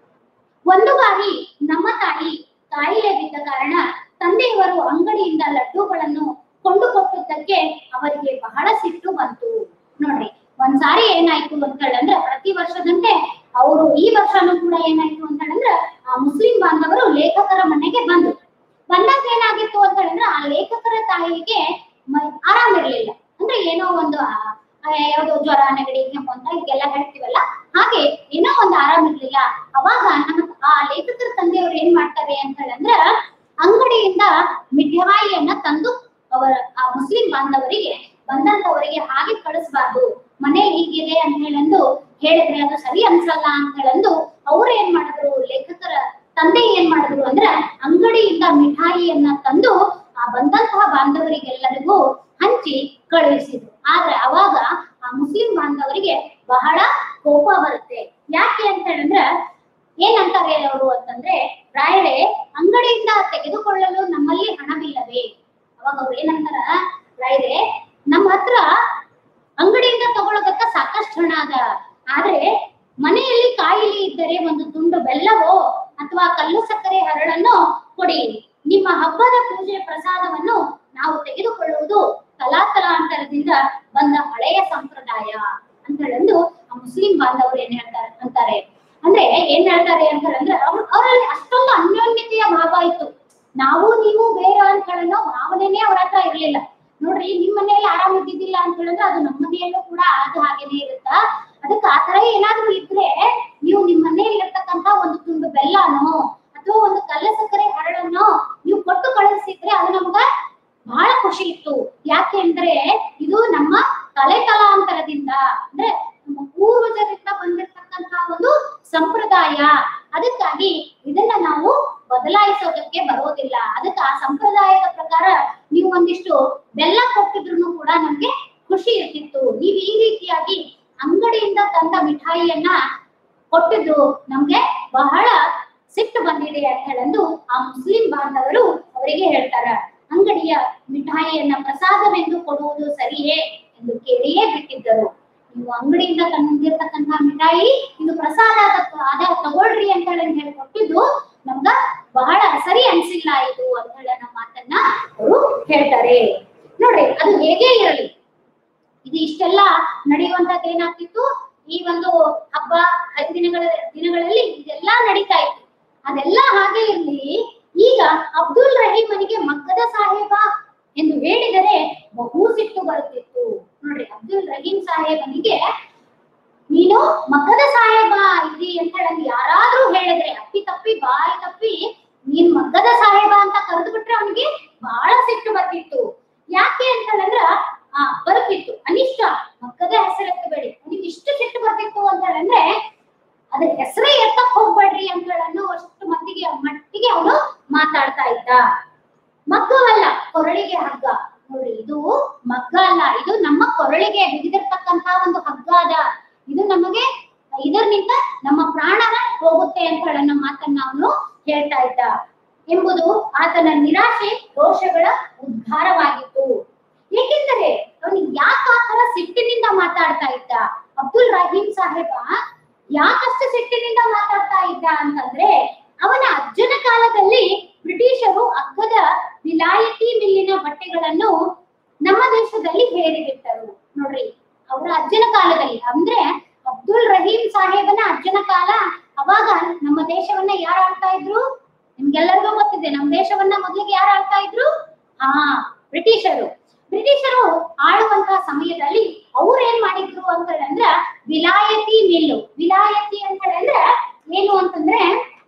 ಒಂದು ಬಾರಿ ನಮ್ಮ ತಾಯಿ ಕಾಯಿಲೆ ಬಿದ್ದ ಕಾರಣ ತಂದೆಯವರು ಅಂಗಡಿಯಿಂದ ಲಡ್ಡುಗಳನ್ನು ಕೊಂಡುಕೊಟ್ಟದ್ದಕ್ಕೆ ಅವರಿಗೆ ಬಹಳ ಸಿಟ್ಟು ಬಂತು ನೋಡ್ರಿ ಒಂದ್ಸಾರಿ ಏನಾಯ್ತು ಅಂತ ಹೇಳಂದ್ರೆ ಪ್ರತಿ ವರ್ಷದಂತೆ ಅವರು ಈ ವರ್ಷನೂ ಕೂಡ ಏನಾಯ್ತು ಅಂತ ಹೇಳಿದ್ರೆ ಆ ಮುಸ್ಲಿಂ ಬಾಂಧವರು ಲೇಖಕರ ಮನೆಗೆ ಬಂದ್ರು ಬಂದಾಗ ಏನಾಗಿತ್ತು ಅಂತ ಹೇಳಿದ್ರೆ ಆ ಲೇಖಕರ ತಾಯಿಗೆ ಮ- ಆರಾಮಿರ್ಲಿಲ್ಲ ಅಂದ್ರೆ ಏನೋ ಒಂದು ಆ, ಆ, ಯಾವ್ದೋ ಜ್ವರ ನೆಗಡಿ ಕೆಮ್ಮು ಅಂತ ಹೀಗೆಲ್ಲ ಹೇಳ್ತೀವಲ್ಲ ಹಾಗೆ ಏನೋ ಒಂದು ಆರಾಮಿರ್ಲಿಲ್ಲ ಅವಾಗ ನಮ್ಮ ಆ ಲೇಖಕರ ತಂದೆಯವರು ಏನ್ ಮಾಡ್ತಾರೆ ಅಂತ ಹೇಳಿದ್ರೆ ಅಂಗಡಿಯಿಂದ ಮಿಠಾಯಿಯನ್ನ ತಂದು ಅವರ ಆ ಮುಸ್ಲಿಂ ಬಾಂಧವರಿಗೆ ಬಂದಂತವರಿಗೆ ಹಾಗೆ ಕಳಿಸ್ಬಾರ್ದು ಮನೇಲಿ ಹೀಗಿದೆ ಅಂತ ಹೇಳಂದು ಹೇಳಿದ್ರೆ ಅದು ಸರಿ ಅನ್ಸಲ್ಲ ಅಂತ ಹೇಳಂದು ಅವ್ರು ಏನ್ ಮಾಡಿದ್ರು ಲೇಖಕರ ತಂದೆ ಏನ್ ಮಾಡಿದ್ರು ಅಂದ್ರೆ ಅಂಗಡಿಯಿಂದ ಮಿಠಾಯಿಯನ್ನ ತಂದು ಆ ಬಂದಂತಹ ಬಾಂಧವರಿಗೆಲ್ಲರಿಗೂ ಹಂಚಿ ಕಳುಹಿಸಿದ್ರು ಆದ್ರೆ ಅವಾಗ ಆ ಮುಸ್ಲಿಂ ಬಾಂಧವರಿಗೆ ಬಹಳ ಕೋಪ ಬರುತ್ತೆ ಯಾಕೆ ಅಂತ ಹೇಳಿದ್ರೆ ಏನಂತಾರೆ ಅವರು ಅಂತಂದ್ರೆ ರಾಯರೇ ಅಂಗಡಿಯಿಂದ ತೆಗೆದುಕೊಳ್ಳಲು ನಮ್ಮಲ್ಲಿ ಹಣವಿಲ್ಲವೇ ಅವಾಗ ಅವ್ರು ಏನಂತಾರ ರಾಯರೇ ನಮ್ಮ ಹತ್ರ ಅಂಗಡಿಯಿಂದ ತಗೊಳ್ಳೋದಕ್ಕ ಸಾಕಷ್ಟು ಹಣ ಅದ ಆದ್ರೆ ಮನೆಯಲ್ಲಿ ಕಾಯಿಲೆ ಇದ್ದರೆ ಒಂದು ತುಂಡು ಬೆಲ್ಲವೋ ಅಥವಾ ಕಲ್ಲು ಸಕ್ಕರೆ ಹರಳನ್ನು ಕೊಡಿ ನಿಮ್ಮ ಹಬ್ಬದ ಪೂಜೆ ಪ್ರಸಾದವನ್ನು ನಾವು ತೆಗೆದುಕೊಳ್ಳುವುದು ತಲಾತಲಾಂತರದಿಂದ ಬಂದ ಹಳೆಯ ಸಂಪ್ರದಾಯ ಅಂತ ಹೇಳಂದು ಆ ಮುಸ್ಲಿಂ ಬಾಂಧವರು ಏನ್ ಹೇಳ್ತಾರೆ ಅಂತಾರೆ ಅಂದ್ರೆ ಏನ್ ಹೇಳ್ತಾರೆ ಅಂತ ಹೇಳಿದ್ರೆ ಅವ್ರ ಅವರಲ್ಲಿ ಅಷ್ಟೊಂದು ಅನ್ಯೋನ್ಯತೆಯ ಭಾವ ಇತ್ತು ನಾವು ನೀವು ಬೇರೆ ಅಂತ ಹೇಳೋ ಭಾವನೆನೇ ಅವ್ರ ಹತ್ರ ಇರ್ಲಿಲ್ಲ ನೋಡ್ರಿ ನಿಮ್ ಮನೆಯಲ್ಲಿ ಆರಾಮ್ ಇದ್ದಿದ್ದಿಲ್ಲ ಅಂತ ಹೇಳಿದ್ರೆ ಅದು ನಮ್ಮ ಮನೆಯಲ್ಲೂ ಕೂಡ ಅದು ಹಾಗೇನೆ ಇರುತ್ತಾ ಅದಕ್ಕೆ ಆತರ ಏನಾದ್ರೂ ಇದ್ರೆ ನೀವು ನಿಮ್ ಮನೆಯಲ್ಲಿ ಇರ್ತಕ್ಕಂತ ಒಂದು ತುಂಡು ಬೆಲ್ಲನೋ ಅಥವಾ ಒಂದು ಕಲ್ಲ ಸಕ್ಕರೆ ಹರಳನ್ನೋ ನೀವು ಕೊಟ್ಟು ಕಳಿಸಿದ್ರೆ ಅದು ನಮ್ಗ ಬಹಳ ಖುಷಿ ಇತ್ತು ಯಾಕೆ ಅಂದ್ರೆ ಇದು ನಮ್ಮ ತಲೆ ತಲಾಂತರದಿಂದ ಅಂದ್ರೆ ನಮ್ಮ ಪೂರ್ವಜರಿಂದ ಬಂದಿರತಕ್ಕಂತ ಒಂದು ಸಂಪ್ರದಾಯ ಅದಕ್ಕಾಗಿ ಇದನ್ನ ನಾವು ಬದಲಾಯಿಸೋದಕ್ಕೆ ಬರೋದಿಲ್ಲ ಅದಕ್ಕೆ ಆ ಸಂಪ್ರದಾಯದ ಪ್ರಕಾರ ನೀವು ಒಂದಿಷ್ಟು ಬೆಲ್ಲ ಕೊಟ್ಟಿದ್ರು ಕೂಡ ನಮ್ಗೆ ಖುಷಿ ಇರ್ತಿತ್ತು ನೀವು ಈ ರೀತಿಯಾಗಿ ಅಂಗಡಿಯಿಂದ ತಂದ ಮಿಠಾಯಿಯನ್ನ ಕೊಟ್ಟಿದ್ದು ನಮ್ಗೆ ಬಹಳ ಸಿಟ್ಟು ಬಂದಿದೆ ಅಂತ ಹೇಳಂದು ಆ ಮುಸ್ಲಿಂ ಬಾಂಧವರು ಅವರಿಗೆ ಹೇಳ್ತಾರ ಅಂಗಡಿಯ ಮಿಠಾಯಿಯನ್ನ ಪ್ರಸಾದವೆಂದು ಕೊಡುವುದು ಸರಿಯೇ ಎಂದು ಕೇಳಿಯೇ ಬಿಟ್ಟಿದ್ದರು ನೀವು ಅಂಗಡಿಯಿಂದ ತಂದಿರ್ತಕ್ಕಂತಹ ಮಿಠಾಯಿ ಇದು ಪ್ರಸಾದ ಆದ- ಆದ ತಗೊಳ್ರಿ ಅಂತ ಹೇಳಿ ಹೇಳಿ ಕೊಟ್ಟಿದ್ದು ನಮ್ಗ ಬಹಳ ಸರಿ ಅನ್ಸಿಲ್ಲ ಇದು ಅಂತ ಹೇಳಿ ನಮ್ಮ ಮಾತನ್ನ ಅವರು ಹೇಳ್ತಾರೆ ನೋಡ್ರಿ ಅದು ಹೇಗೆ ಇರಲಿ ಇದು ಇಷ್ಟೆಲ್ಲ ನಡೆಯುವಂತದ್ದು ಏನಾಗ್ತಿತ್ತು ಈ ಒಂದು ಹಬ್ಬ ಹರಿದಿನಗಳ ದಿನಗಳಲ್ಲಿ ಇದೆಲ್ಲ ನಡೀತಾ ಇತ್ತು ಅದೆಲ್ಲ ಹಾಗೆ ಇರ್ಲಿ ಈಗ ಅಬ್ದುಲ್ ರಹೀಮನಿಗೆ ಮಕ್ಕದ ಸಾಹೇಬ ಎಂದು ಹೇಳಿದರೆ ಬಹು ಸಿಟ್ಟು ಬರುತ್ತಿತ್ತು ನೋಡ್ರಿ ಅಬ್ದುಲ್ ರಹೀಂ ಸಾಹೇಬನಿಗೆ ನೀನು ಮಕ್ಕದ ಸಾಹೇಬ ಇದಿ ಅಂತ ಹೇಳಿ ಯಾರಾದ್ರೂ ಹೇಳಿದ್ರೆ ಅಪ್ಪಿ ತಪ್ಪಿ ಬಾಯಿ ತಪ್ಪಿ ನೀನ್ ಮಗ್ಗದ ಸಾಹೇಬ ಅಂತ ಕರೆದು ಬಿಟ್ರೆ ಅವನಿಗೆ ಬಹಳ ಸಿಟ್ಟು ಬರ್ತಿತ್ತು ಯಾಕೆ ಅಂತ ಹೇಳಿದ್ರ ಆ ಬರ್ತಿತ್ತು ಅನಿಷ್ಟ ಮಕ್ಕದ ಹೆಸರು ಎತ್ತಬೇಡಿ ಅವನಿಗೆ ಇಷ್ಟು ಸಿಟ್ಟು ಬರ್ತಿತ್ತು ಅಂತ ಹೇಳಿದ್ರೆ ಅದ್ರ ಹೆಸರೇ ಎತ್ತಕ್ ಹೋಗ್ಬೇಡ್ರಿ ಅಂತ ಹೇಳನ್ನು ಅಷ್ಟು ಮಟ್ಟಿಗೆ ಮಟ್ಟಿಗೆ ಅವನು ಮಾತಾಡ್ತಾ ಇದ್ದ ಮಗ್ಗವಲ್ಲ ಕೊರಳಿಗೆ ಹಗ್ಗ ನೋಡಿ ಇದು ಮಗ್ಗ ಅಲ್ಲ ಇದು ನಮ್ಮ ಕೊರಳಿಗೆ ಬಿಗಿದಿರ್ತಕ್ಕಂತ ಒಂದು ಹಗ್ಗ ಅದ ಇದು ನಮಗೆ ಇದರಿಂದ ನಮ್ಮ ಪ್ರಾಣನ ಹೋಗುತ್ತೆ ಅಂತ ಹೇಳೋ ನಮ್ಮ ಮಾತನ್ನ ಅವನು ಹೇಳ್ತಾ ಇದ್ದ ಎಂಬುದು ಆತನ ನಿರಾಶೆ ರೋಷಗಳ ಉದ್ಧಾರವಾಗಿತ್ತು ಏಕೆಂದರೆ ಅವನಿಗೆ ಯಾಕೆ ಆ ತರ ಸಿಟ್ಟಿನಿಂದ ಮಾತಾಡ್ತಾ ಇದ್ದ ಅಬ್ದುಲ್ ರಹೀಂ ಸಾಹೇಬ ಯಾಕಷ್ಟು ಸಿಟ್ಟಿನಿಂದ ಮಾತಾಡ್ತಾ ಇದ್ದ ಅಂತಂದ್ರೆ ಅವನ ಅಜ್ಜನ ಕಾಲದಲ್ಲಿ ಬ್ರಿಟಿಷರು ಅಗ್ಗದ ವಿಲಾಯತಿ ಮಿಲ್ಲಿನ ಬಟ್ಟೆಗಳನ್ನು ನಮ್ಮ ದೇಶದಲ್ಲಿ ಹೇರಿಬಿಟ್ಟರು ನೋಡ್ರಿ ಅವರ ಅಜ್ಜನ ಕಾಲದಲ್ಲಿ ಅಂದ್ರೆ ಅಬ್ದುಲ್ ರಹೀಂ ಸಾಹೇಬನ ಅಜ್ಜನ ಕಾಲ ಅವಾಗ ನಮ್ಮ ದೇಶವನ್ನ ಯಾರು ಆಳ್ತಾ ಇದ್ರು ನಿಮ್ಗೆಲ್ಲರಿಗೂ ಗೊತ್ತಿದೆ ನಮ್ಮ ದೇಶವನ್ನ ಮೊದಲಿಗೆ ಯಾರು ಆಳ್ತಾ ಇದ್ರು ಹಾ ಬ್ರಿಟಿಷರು ಬ್ರಿಟಿಷರು ಆಳುವಂತಹ ಸಮಯದಲ್ಲಿ ಅವ್ರು ಏನ್ ಮಾಡಿದ್ರು ಅಂತ ಹೇಳಿದ್ರೆ ವಿಲಾಯತಿ ಮಿಲ್ಲು ವಿಲಾಯತಿ ಅಂತ ಹೇಳಿದ್ರೆ ಏನು ಅಂತಂದ್ರೆ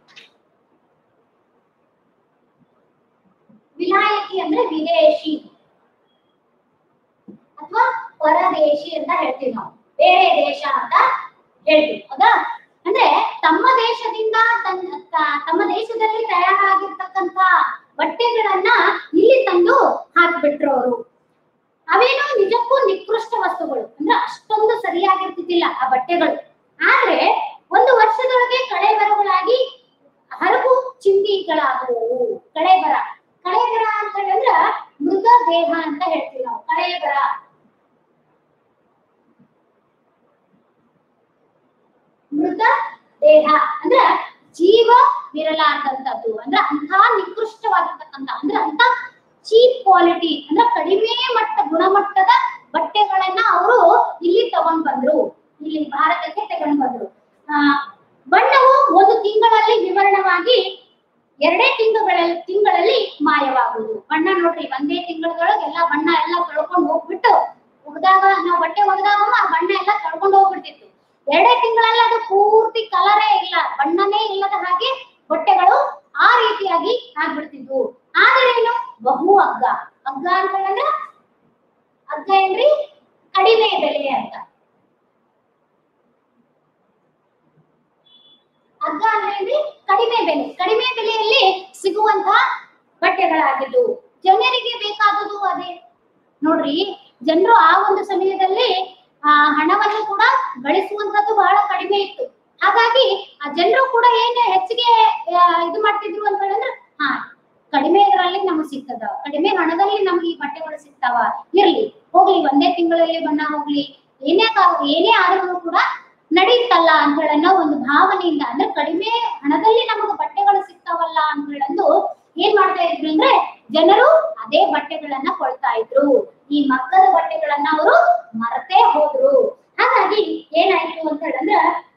ವಿಲಾಯತಿ ಅಂದ್ರೆ ವಿದೇಶಿ ಅಥವಾ ಪರದೇಶಿ ಅಂತ ಹೇಳ್ತೀವಿ ನಾವು ಬೇರೆ ದೇಶ ಅಂತ ಹೇಳ್ತೀವಿ ಹೌದಾ ಅಂದ್ರೆ ತಮ್ಮ ದೇಶದಿಂದ ತನ್ನ ತ- ತಮ್ಮ ದೇಶದಲ್ಲಿ ತಯಾರಾಗಿರ್ತಕ್ಕಂತ ಬಟ್ಟೆಗಳನ್ನ ಇಲ್ಲಿ ತಂದು ಹಾಕ್ಬಿಟ್ರು ಅವರು ಅವೇನೋ ನಿಜಕ್ಕೂ ನಿಕೃಷ್ಟ ವಸ್ತುಗಳು ಅಂದ್ರೆ ಅಷ್ಟೊಂದು ಸರಿಯಾಗಿರ್ತಿದ್ದಿಲ್ಲ ಆ ಬಟ್ಟೆಗಳು ಆದ್ರೆ ಒಂದು ವರ್ಷದೊಳಗೆ ಕಳೆಬರಗಳಾಗಿ ಹರಗು ಚಿಂದಿಗಳಾಗುವವು ಕಳೆಬರ ಕಳೆಬರ ಅಂತ ಹೇಳಿದ್ರೆ ಮೃತ ದೇಹ ಅಂತ ಹೇಳ್ತೀವಿ ನಾವು ಕಳೆಬರ ಮೃತ ದೇಹ ಅಂದ್ರೆ ಜೀವ ವಿರಲಾರ್ದಂತದ್ದು ಅಂದ್ರೆ ಅಂತ ನಿಕೃಷ್ಟವಾಗಿರ್ತಕ್ಕಂಥ ಅಂದ್ರೆ ಅಂತ ಚೀಪ್ ಕ್ವಾಲಿಟಿ ಅಂದ್ರೆ ಕಡಿಮೆ ಮಟ್ಟ ಗುಣಮಟ್ಟದ ಬಟ್ಟೆಗಳನ್ನ ಅವರು ಇಲ್ಲಿ ತಗೊಂಡ್ ಬಂದ್ರು ಇಲ್ಲಿ ಭಾರತಕ್ಕೆ ತಗೊಂಡ್ ಬಂದ್ರು ಆ ಬಣ್ಣವು ಒಂದು ತಿಂಗಳಲ್ಲಿ ವಿವರಣವಾಗಿ ಎರಡೇ ತಿಂಗಳಲ್ಲಿ ತಿಂಗಳಲ್ಲಿ ಮಾಯವಾಗುವುದು ಬಣ್ಣ ನೋಡ್ರಿ ಒಂದೇ ತಿಂಗಳೊಳಗೆ ಎಲ್ಲ ಬಣ್ಣ ಎಲ್ಲ ಕಳ್ಕೊಂಡು ಹೋಗ್ಬಿಟ್ಟು ಒಗ್ದಾಗ ನಾವು ಬಟ್ಟೆ ಒಗ್ದಾಗ ಆ ಬಣ್ಣ ಎಲ್ಲ ಕಳ್ಕೊಂಡು ಹೋಗ್ಬಿಡ್ತಿತ್ತು ಎರಡೇ ತಿಂಗಳಲ್ಲಿ ಅದು ಪೂರ್ತಿ ಕಲರೇ ಇಲ್ಲ ಬಣ್ಣನೇ ಇಲ್ಲದ ಹಾಗೆ ಬಟ್ಟೆಗಳು ಆ ರೀತಿಯಾಗಿ ಆಗ್ಬಿಡ್ತಿದ್ವು ಆದರೇನು ಬಹು ಹಗ್ಗ ಹಗ್ಗ ಅಂತ ಹೇಳಿದ್ರೆ ಹಗ್ಗ ಏನ್ರಿ ಕಡಿಮೆ ಬೆಲೆ ಅಂತ ಹಗ್ಗ ಅಂದ್ರೆ ಏನ್ರಿ ಕಡಿಮೆ ಬೆಲೆ ಕಡಿಮೆ ಬೆಲೆಯಲ್ಲಿ ಸಿಗುವಂತ ಬಟ್ಟೆಗಳಾಗಿದ್ದು ಜನರಿಗೆ ಬೇಕಾದುದು ಅದೇ ನೋಡ್ರಿ ಜನರು ಆ ಒಂದು ಸಮಯದಲ್ಲಿ ಆ ಹಣವನ್ನು ಕೂಡ ಗಳಿಸುವಂತದ್ದು ಬಹಳ ಕಡಿಮೆ ಇತ್ತು ಹಾಗಾಗಿ ಆ ಜನರು ಕೂಡ ಏನ್ ಹೆಚ್ಚಿಗೆ ಆ, ಇದು ಮಾಡ್ತಿದ್ರು ಅಂತ ಹೇಳಿದ್ರೆ ಹಾ ಕಡಿಮೆ ಇದರಲ್ಲಿ ನಮಗೆ ಸಿಗ್ತದ ಕಡಿಮೆ ಹಣದಲ್ಲಿ ನಮ್ಗೆ ಈ ಬಟ್ಟೆಗಳು ಸಿಗ್ತಾವ ಇರ್ಲಿ ಹೋಗ್ಲಿ ಒಂದೇ ತಿಂಗಳಲ್ಲಿ ಬಣ್ಣ ಹೋಗ್ಲಿ ಏನೇ ಕಾ- ಏನೇ ಆದ್ರೂ ಕೂಡ ನಡೀತಲ್ಲ ಅಂತ ಹೇಳನ್ನೋ ಒಂದು ಭಾವನೆಯಿಂದ ಅಂದ್ರೆ ಕಡಿಮೆ ಹಣದಲ್ಲಿ ನಮಗೆ ಬಟ್ಟೆಗಳು ಸಿಗ್ತಾವಲ್ಲ ಅಂತ ಹೇಳಂದು ಏನ್ ಮಾಡ್ತಾ ಇದ್ರು ಅಂದ್ರೆ ಜನರು ಅದೇ ಬಟ್ಟೆಗಳನ್ನ ಕೊಳ್ತಾ ಇದ್ರು ಈ ಮಕ್ಕಳ ಬಟ್ಟೆಗಳನ್ನ ಅವರು ಮರತೇ ಹೋದ್ರು ಹಾಗಾಗಿ ಏನಾಯ್ತು ಅಂತ ಹೇಳಿದ್ರೆ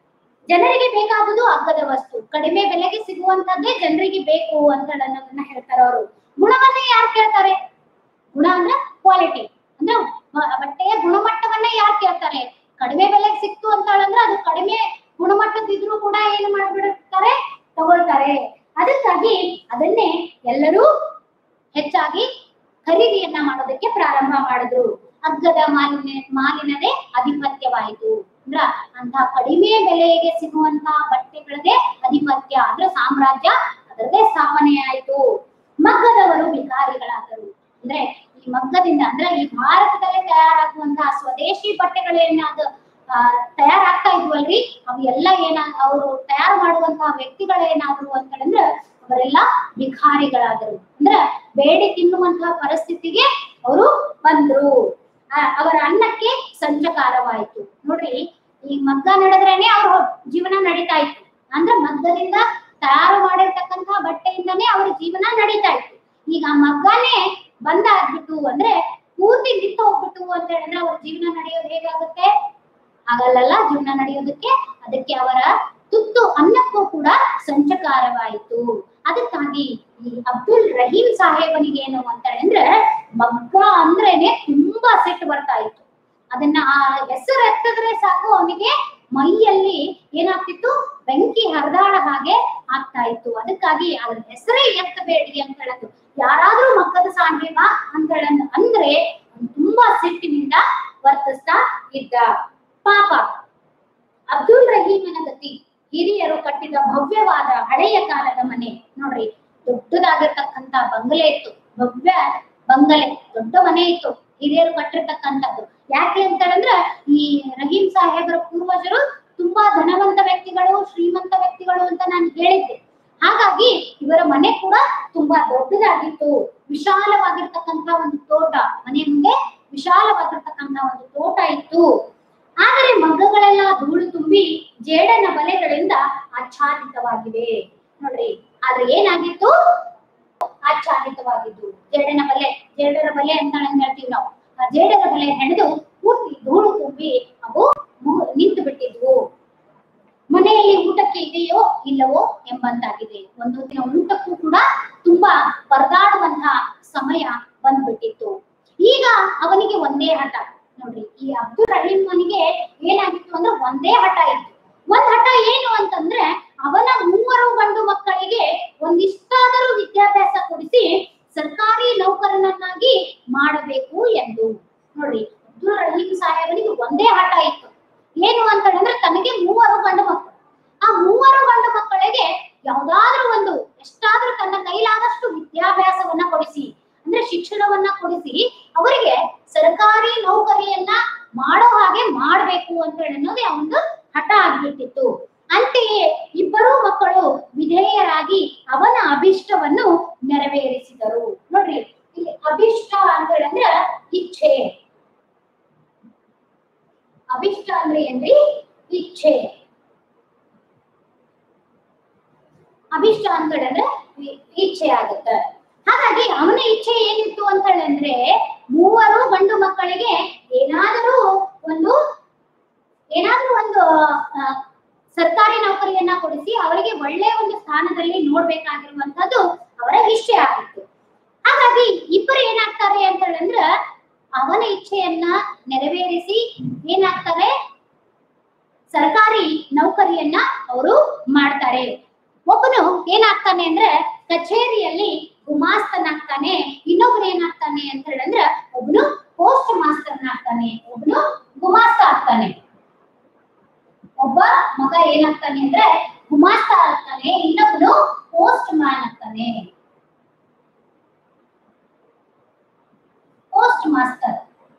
ಜನರಿಗೆ ಬೇಕಾದುದು ಅಗ್ಗದ ವಸ್ತು ಕಡಿಮೆ ಬೆಲೆಗೆ ಸಿಗುವಂತದ್ದೇ ಜನರಿಗೆ ಬೇಕು ಅಂತ ಅನ್ನೋದನ್ನ ಹೇಳ್ತಾರೆ ಅವರು ಗುಣವನ್ನೇ ಯಾರು ಕೇಳ್ತಾರೆ ಗುಣ ಅಂದ್ರೆ ಕ್ವಾಲಿಟಿ ಅಂದ್ರೆ ಮ- ಬಟ್ಟೆಯ ಗುಣಮಟ್ಟವನ್ನೇ ಯಾರು ಕೇಳ್ತಾರೆ ಕಡಿಮೆ ಬೆಲೆಗೆ ಸಿಕ್ತು ಅಂತ ಹೇಳಿದ್ರೆ ಅದು ಕಡಿಮೆ ಗುಣಮಟ್ಟದಿದ್ರು ಕೂಡ ಏನು ಮಾಡ್ಬಿಡುತ್ತಾರೆ ತಗೊಳ್ತಾರೆ ಅದಕ್ಕಾಗಿ ಅದನ್ನೇ ಎಲ್ಲರೂ ಹೆಚ್ಚಾಗಿ ಖರೀದಿಯನ್ನ ಮಾಡೋದಕ್ಕೆ ಪ್ರಾರಂಭ ಮಾಡಿದ್ರು ಅಗ್ಗದ ಮಾಲಿನ್ಯ ಮಾಲಿನದೇ ಅಧಿಪತ್ಯವಾಯಿತು ಅಂದ್ರ ಅಂತ ಕಡಿಮೆ ಬೆಲೆಗೆ ಸಿಗುವಂತಹ ಬಟ್ಟೆಗಳದೇ ಅಧಿಪತ್ಯ ಅಂದ್ರೆ ಸಾಮ್ರಾಜ್ಯ ಅದರದೇ ಸ್ಥಾಪನೆ ಆಯಿತು ಮಗ್ಗದವರು ಭಿಕಾರಿಗಳಾದರು ಅಂದ್ರೆ ಈ ಮಗ್ಗದಿಂದ ಅಂದ್ರೆ ಈ ಭಾರತದಲ್ಲೇ ತಯಾರಾಗುವಂತಹ ಸ್ವದೇಶಿ ಬಟ್ಟೆಗಳೇನಾದ ಆ, ತಯಾರಾಗ್ತಾ ಇದ್ವಲ್ರಿ ಅವು ಎಲ್ಲ ಏನ ಅವರು ತಯಾರು ಮಾಡುವಂತಹ ವ್ಯಕ್ತಿಗಳೇನಾದ್ರು ಅಂತ ಹೇಳಿದ್ರೆ ಅವರೆಲ್ಲ ಭಿಕಾರಿಗಳಾದರು ಅಂದ್ರೆ ಬೇಡಿ ತಿನ್ನುವಂತಹ ಪರಿಸ್ಥಿತಿಗೆ ಅವರು ಬಂದ್ರು ಆ, ಅವರ ಅನ್ನಕ್ಕೆ ಸಂಚಕಾರವಾಯಿತು ನೋಡ್ರಿ ಈ ಮಗ್ಗ ನಡೆದ್ರೇನೆ ಅವ್ರ ಜೀವನ ನಡೀತಾ ಇತ್ತು ಅಂದ್ರೆ ಮಗ್ಗದಿಂದ ತಯಾರು ಮಾಡಿರ್ತಕ್ಕಂತಹ ಬಟ್ಟೆಯಿಂದನೇ ಅವ್ರ ಜೀವನ ನಡೀತಾ ಇತ್ತು ಈಗ ಆ ಮಗ್ಗನೇ ಬಂದ್ ಆಗ್ಬಿಟ್ಟು ಅಂದ್ರೆ ಪೂರ್ತಿ ನಿಂತು ಹೋಗ್ಬಿಟ್ಟು ಅಂತ ಹೇಳಿದ್ರೆ ಅವ್ರ ಜೀವನ ನಡೆಯೋದು ಹೇಗಾಗುತ್ತೆ ಆಗಲ್ಲಲ್ಲ ಜೀವನ ನಡೆಯೋದಕ್ಕೆ ಅದಕ್ಕೆ ಅವರ ತುತ್ತು ಅನ್ನಕ್ಕೂ ಕೂಡ ಸಂಚಕಾರವಾಯಿತು ಅದಕ್ಕಾಗಿ ಈ ಅಬ್ದುಲ್ ರಹೀಂ ಸಾಹೇಬನಿಗೆ ಏನು ಅಂತ ಹೇಳಿದ್ರೆ ಮಗ್ಗ ಅಂದ್ರೇನೆ ತುಂಬಾ ಸಿಟ್ಟು ಬರ್ತಾ ಇತ್ತು ಅದನ್ನ ಆ ಹೆಸರು ಎತ್ತಿದ್ರೆ ಸಾಕು ಅವನಿಗೆ ಮೈಯಲ್ಲಿ ಏನಾಗ್ತಿತ್ತು ಬೆಂಕಿ ಹರಿದಾಡ ಹಾಗೆ ಆಗ್ತಾ ಇತ್ತು ಅದಕ್ಕಾಗಿ ಅದ್ರ ಹೆಸರೇ ಎತ್ತಬೇಡಿ ಅಂತ ಹೇಳೋದು ಯಾರಾದ್ರೂ ಮಕ್ಕದ ಸಾಹೇಬ ಅಂತ ಹೇಳ ಅಂದ್ರೆ ಅವ್ನು ತುಂಬಾ ಸಿಟ್ಟಿನಿಂದ ವರ್ತಿಸ್ತಾ ಇದ್ದ ಪಾಪ ಅಬ್ದುಲ್ ರಹೀಮನ ಗತಿ ಹಿರಿಯರು ಕಟ್ಟಿದ ಭವ್ಯವಾದ ಹಳೆಯ ಕಾಲದ ಮನೆ ನೋಡ್ರಿ ದೊಡ್ಡದಾಗಿರ್ತಕ್ಕಂತ ಬಂಗಲೆ ಇತ್ತು ಭವ್ಯ ಬಂಗಲೆ ದೊಡ್ಡ ಮನೆ ಇತ್ತು ಹಿರಿಯರು ಕಟ್ಟಿರ್ತಕ್ಕಂಥದ್ದು ಯಾಕೆ ಅಂತ ಹೇಳಿದ್ರೆ ಈ ರಹೀಂ ಸಾಹೇಬರ ಪೂರ್ವಜರು ತುಂಬಾ ಧನವಂತ ವ್ಯಕ್ತಿಗಳು ಶ್ರೀಮಂತ ವ್ಯಕ್ತಿಗಳು ಅಂತ ನಾನು ಹೇಳಿದ್ದೆ ಹಾಗಾಗಿ ಇವರ ಮನೆ ಕೂಡ ತುಂಬಾ ದೊಡ್ಡದಾಗಿತ್ತು ವಿಶಾಲವಾಗಿರ್ತಕ್ಕಂತ ಒಂದು ತೋಟ ಮನೆ ಮುಂದೆ ವಿಶಾಲವಾಗಿರ್ತಕ್ಕಂತ ಒಂದು ತೋಟ ಇತ್ತು ಆದರೆ ಮಗ್ಗಗಳೆಲ್ಲ ಧೂಳು ತುಂಬಿ ಜೇಡನ ಬಲೆಗಳಿಂದ ಆಚ್ಛಾದಿತವಾಗಿವೆ ನೋಡ್ರಿ ಆದ್ರೆ ಏನಾಗಿತ್ತು ಆಚ್ಛಾದಿತವಾಗಿದ್ದು ಜೇಡನ ಬಲೆ ಜೇಡರ ಬಲೆ ಅಂತ ಹೇಳ್ತೀವಿ ನಾವು ಆ ಜೇಡರ ಬಲೆ ಹೆಣೆದು ಪೂರ್ತಿ ಧೂಳು ತುಂಬಿ ಅವು ಮು- ನಿಂತು ಬಿಟ್ಟಿದ್ವು ಮನೆಯಲ್ಲಿ ಊಟಕ್ಕೆ ಇದೆಯೋ ಇಲ್ಲವೋ ಎಂಬಂತಾಗಿದೆ ಒಂದು ದಿನ ಊಟಕ್ಕೂ ಕೂಡ ತುಂಬಾ ಪರದಾಡುವಂತಹ ಸಮಯ ಬಂದ್ಬಿಟ್ಟಿತ್ತು ಈಗ ಅವನಿಗೆ ಒಂದೇ ಹಠ ನೋಡ್ರಿ ಈ ಅಬ್ದುಲ್ ರಹೀಮನಿಗೆ ಏನಾಗಿತ್ತು ಅಂದ್ರೆ ಒಂದೇ ಹಠ ಇತ್ತು ಒಂದ್ ಹಠ ಏನು ಅಂತಂದ್ರೆ ಅವನ ಮೂವರು ಗಂಡು ಮಕ್ಕಳಿಗೆ ಒಂದಿಷ್ಟಾದರೂ ವಿದ್ಯಾಭ್ಯಾಸ ಕೊಡಿಸಿ ಸರ್ಕಾರಿ ನೌಕರನನ್ನಾಗಿ ಮಾಡಬೇಕು ಎಂದು ನೋಡ್ರಿ ಅಬ್ದುಲ್ ರಹೀಂ ಸಾಹೇಬನಿಗೆ ಒಂದೇ ಹಠ ಇತ್ತು ಏನು ಅಂತ ಹೇಳಿದ್ರೆ ತನಗೆ ಮೂವರು ಗಂಡು ಮಕ್ಕಳು ಆ ಮೂವರು ಗಂಡು ಮಕ್ಕಳಿಗೆ ಯಾವ್ದಾದ್ರೂ ಒಂದು ಎಷ್ಟಾದ್ರೂ ತನ್ನ ಕೈಲಾದಷ್ಟು ವಿದ್ಯಾಭ್ಯಾಸವನ್ನ ಕೊಡಿಸಿ ಅಂದ್ರೆ ಶಿಕ್ಷಣವನ್ನ ಕೊಡಿಸಿ ಅವರಿಗೆ ಸರ್ಕಾರಿ ನೌಕರಿಯನ್ನ ಮಾಡೋ ಹಾಗೆ ಮಾಡ್ಬೇಕು ಅಂತ ಹೇಳಿ ಅನ್ನೋದೇ ಒಂದು ಹಠ ಆಗ್ಬಿಟ್ಟಿತ್ತು ಅಂತೆಯೇ ಇಬ್ಬರೂ ಮಕ್ಕಳು ವಿಧೇಯರಾಗಿ ಅವನ ಅಭಿಷ್ಟವನ್ನು ನೆರವೇರಿಸಿದರು ನೋಡ್ರಿ ಇಲ್ಲಿ ಅಭಿಷ್ಟ ಅಂತ ಹೇಳಿದ್ರೆ ಇಚ್ಛೆ ಅಭಿಷ್ಟ ಅಂದ್ರೆ ಏನ್ರಿ ಇಚ್ಛೆ ಅಭಿಷ್ಟ ಅಂತ ಹೇಳಿದ್ರೆ ಇ- ಇಚ್ಛೆ ಆಗುತ್ತೆ ಹಾಗಾಗಿ ಅವನ ಇಚ್ಛೆ ಏನಿತ್ತು ಅಂತ ಹೇಳಿದ್ರೆ ಮೂವರು ಗಂಡು ಮಕ್ಕಳಿಗೆ ಏನಾದರೂ ಒಂದು ಏನಾದ್ರೂ ಒಂದು ಆ, ಸರ್ಕಾರಿ ನೌಕರಿಯನ್ನ ಕೊಡಿಸಿ ಅವರಿಗೆ ಒಳ್ಳೆ ಒಂದು ಸ್ಥಾನದಲ್ಲಿ ನೋಡ್ಬೇಕಾಗಿರುವಂತದ್ದು ಅವರ ಇಚ್ಛೆ ಆಗಿತ್ತು ಹಾಗಾಗಿ ಇಬ್ಬರು ಏನಾಗ್ತಾರೆ ಅಂತ ಹೇಳಿದ್ರೆ ಅವನ ಇಚ್ಛೆಯನ್ನ ನೆರವೇರಿಸಿ ಏನಾಗ್ತಾರೆ ಸರ್ಕಾರಿ ನೌಕರಿಯನ್ನ ಅವರು ಮಾಡ್ತಾರೆ ಒಬ್ಬನು ಏನಾಗ್ತಾನೆ ಅಂದ್ರೆ ಕಚೇರಿಯಲ್ಲಿ ಗುಮಾಸ್ತನಾಗ್ತಾನೆ ಇನ್ನೊಬ್ಬನು ಏನಾಗ್ತಾನೆ ಅಂತ ಹೇಳಿದ್ರೆ ಒಬ್ಬನು ಪೋಸ್ಟ್ ಮಾಸ್ತರ್ನಾಗ್ತಾನೆ ಒಬ್ಬನು ಗುಮಾಸ್ತ ಆಗ್ತಾನೆ ಒಬ್ಬ ಮಗ ಏನಾಗ್ತಾನೆ ಅಂದ್ರೆ ಗುಮಾಸ್ತ ಆಗ್ತಾನೆ ಇನ್ನೊಬ್ಬನು ಪೋಸ್ಟ್ ಮ್ಯಾನ್ ಆಗ್ತಾನೆ ಪೋಸ್ಟ್ ಮಾಸ್ಟರ್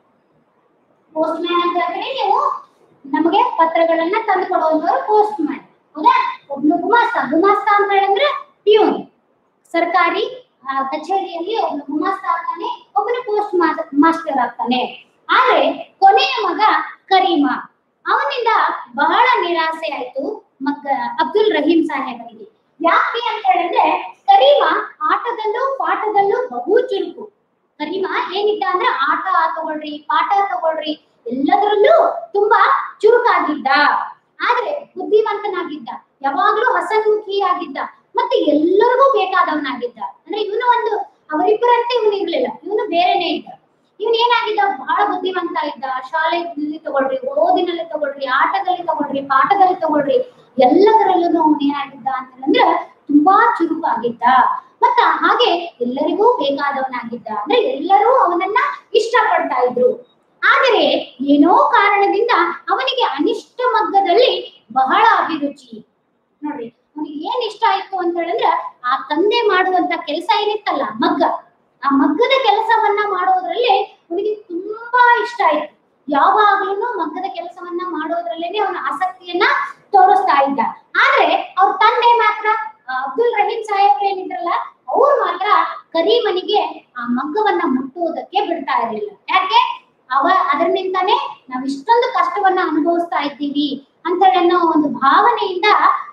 ಪೋಸ್ಟ್ ಮ್ಯಾನ್ ಅಂತ ಹೇಳಿದ್ರೆ ನೀವು ನಮಗೆ ಪತ್ರಗಳನ್ನ ತಂದು ಕೊಡುವಂತವ್ರು ಪೋಸ್ಟ್ ಮ್ಯಾನ್ ಹೌದಾ ಒಬ್ನು ಗುಮಾಸ್ತ ಗುಮಾಸ್ತ ಅಂತ ಹೇಳಿದ್ರೆ ಪ್ಯೂನ್ ಸರ್ಕಾರಿ ಆ, ಕಚೇರಿಯಲ್ಲಿ ಒಬ್ನು ಗುಮಾಸ್ತ ಆಗ್ತಾನೆ ಒಬ್ಬನು ಪೋಸ್ಟ್ ಮಾಸ್ಟರ್ ಆಗ್ತಾನೆ ಆದ್ರೆ ಕೊನೆಯ ಮಗ ಕರೀಮ ಅವನಿಂದ ಬಹಳ ನಿರಾಸೆ ಆಯ್ತು ಮಗ ಅಬ್ದುಲ್ ರಹೀಂ ಸಾಹೇಬರಿಗೆ ಯಾಕೆ ಅಂತ ಹೇಳಿದ್ರೆ ಕರೀಮ ಆಟದಲ್ಲೂ ಪಾಠದಲ್ಲೂ ಬಹು ಚುರುಕು ಕರೀಮ ಏನಿದ್ದ ಅಂದ್ರೆ ಆಟ ತಗೊಳ್ರಿ ಪಾಠ ತಗೊಳ್ರಿ ಎಲ್ಲದರಲ್ಲೂ ತುಂಬಾ ಚುರುಕಾಗಿದ್ದ ಆದ್ರೆ ಬುದ್ಧಿವಂತನಾಗಿದ್ದ ಯಾವಾಗ್ಲೂ ಹಸನ್ಮುಖಿಯಾಗಿದ್ದ ಮತ್ತೆ ಎಲ್ಲರಿಗೂ ಬೇಕಾದವನಾಗಿದ್ದ ಅಂದ್ರೆ ಇವನು ಒಂದು ಅವರಿಬ್ಬರಂತೆ ಇವನು ಇರ್ಲಿಲ್ಲ ಇವನು ಬೇರೆನೆ ಇದ್ದ ಇವನ್ ಏನಾಗಿದ್ದ ಬಹಳ ಬುದ್ಧಿವಂತ ಇದ್ದ ಶಾಲೆಯಲ್ಲಿ ತಗೊಳ್ರಿ ಓದಿನಲ್ಲಿ ತಗೊಳ್ರಿ ಆಟದಲ್ಲಿ ತಗೊಳ್ರಿ ಪಾಠದಲ್ಲಿ ತಗೊಳ್ರಿ ಎಲ್ಲದರಲ್ಲೂ ಅವನು ಏನಾಗಿದ್ದ ಅಂತಂದ್ರೆ ತುಂಬಾ ಚುರುಕಾಗಿದ್ದ ಮತ್ತ ಹಾಗೆ ಎಲ್ಲರಿಗೂ ಬೇಕಾದವನಾಗಿದ್ದ ಅಂದ್ರೆ ಎಲ್ಲರೂ ಅವನನ್ನ ಇಷ್ಟಪಡ್ತಾ ಇದ್ರು ಆದರೆ ಏನೋ ಕಾರಣದಿಂದ ಅವನಿಗೆ ಅನಿಷ್ಟ ಮಗ್ಗದಲ್ಲಿ ಬಹಳ ಅಭಿರುಚಿ ನೋಡ್ರಿ ಅವನಿಗೆ ಏನ್ ಇಷ್ಟ ಆಯ್ತು ಅಂತ ಹೇಳಿದ್ರೆ ಆ ತಂದೆ ಮಾಡುವಂತ ಕೆಲಸ ಏನಿತ್ತಲ್ಲ ಮಗ್ಗ ಆ ಮಗ್ಗದ ಕೆಲಸವನ್ನ ಮಾಡೋದ್ರಲ್ಲಿ ಅವನಿಗೆ ತುಂಬಾ ಇಷ್ಟ ಆಯ್ತು ಯಾವಾಗ್ಲೂ ಮಗ್ಗದ ಕೆಲಸವನ್ನ ಮಾಡೋದ್ರಲ್ಲೇನೆ ಅವನ ಆಸಕ್ತಿಯನ್ನ ತೋರಿಸ್ತಾ ಇದ್ದ ಆದ್ರೆ ಅವ್ರ ತಂದೆ ಮಾತ್ರ ಆ, ಅಬ್ದುಲ್ ರಹೀಂ ಸಾಹೇಬ್ ಏನಿದ್ರಲ್ಲ ಅವ್ರು ಮಾತ್ರ ಕರೀಮನಿಗೆ ಆ ಮಗ್ಗವನ್ನ ಮುಟ್ಟುವುದಕ್ಕೆ ಬಿಡ್ತಾ ಇರಲಿಲ್ಲ ಯಾಕೆ ಅವ ಅದರಿಂದಾನೇ ನಾವ್ ಇಷ್ಟೊಂದು ಕಷ್ಟವನ್ನ ಅನುಭವಿಸ್ತಾ ಇದ್ದೀವಿ ಅಂತ ಹೇಳಿ ಅನ್ನೋ ಒಂದು ಭಾವನೆಯಿಂದ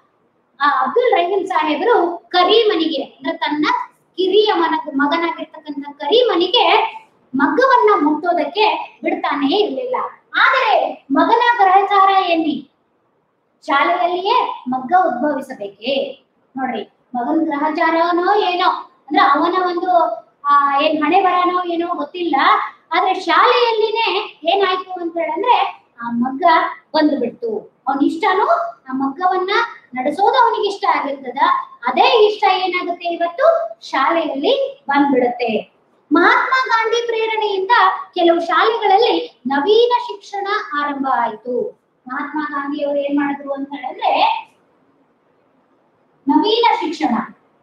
ಆ ಅಬ್ದುಲ್ ರಹೀಂ ಸಾಹೇಬರು ಕರೀಮನಿಗೆ ಅಂದ್ರೆ ತನ್ನ ಕಿರಿಯ ಮನ ಮಗನಾಗಿರ್ತಕ್ಕಂಥ ಕರೀಮನಿಗೆ ಮಗ್ಗವನ್ನ ಮುಟ್ಟೋದಕ್ಕೆ ಬಿಡ್ತಾನೇ ಇರ್ಲಿಲ್ಲ ಆದರೆ ಮಗನ ಗ್ರಹಚಾರ ಎನ್ನಿ ಶಾಲೆಯಲ್ಲಿಯೇ ಮಗ್ಗ ಉದ್ಭವಿಸಬೇಕೇ ನೋಡ್ರಿ ಮಗನ ಗ್ರಹಚಾರನೋ ಏನೋ ಅಂದ್ರೆ ಅವನ ಒಂದು ಆ ಏನ್ ಹಣೆ ಬರನೋ ಏನೋ ಗೊತ್ತಿಲ್ಲ ಆದ್ರೆ ಶಾಲೆಯಲ್ಲಿನೇ ಏನಾಯ್ತು ಅಂತ ಹೇಳಂದ್ರೆ ಆ ಮಗ್ಗ ಬಂದ್ಬಿಡ್ತು ಅವನ ಇಷ್ಟನು ಆ ಮಗ್ಗವನ್ನ ನಡೆಸೋದು ಅವನಿಗೆ ಇಷ್ಟ ಆಗಿರ್ತದ ಅದೇ ಇಷ್ಟ ಏನಾಗುತ್ತೆ ಇವತ್ತು ಶಾಲೆಯಲ್ಲಿ ಬಂದ್ಬಿಡುತ್ತೆ ಮಹಾತ್ಮ ಗಾಂಧಿ ಪ್ರೇರಣೆಯಿಂದ ಕೆಲವು ಶಾಲೆಗಳಲ್ಲಿ ನವೀನ ಶಿಕ್ಷಣ ಆರಂಭ ಆಯಿತು ಮಹಾತ್ಮ ಗಾಂಧಿ ಅವರು ಏನ್ ಮಾಡಿದ್ರು ಅಂತ ಹೇಳಿದ್ರೆ ನವೀನ ಶಿಕ್ಷಣ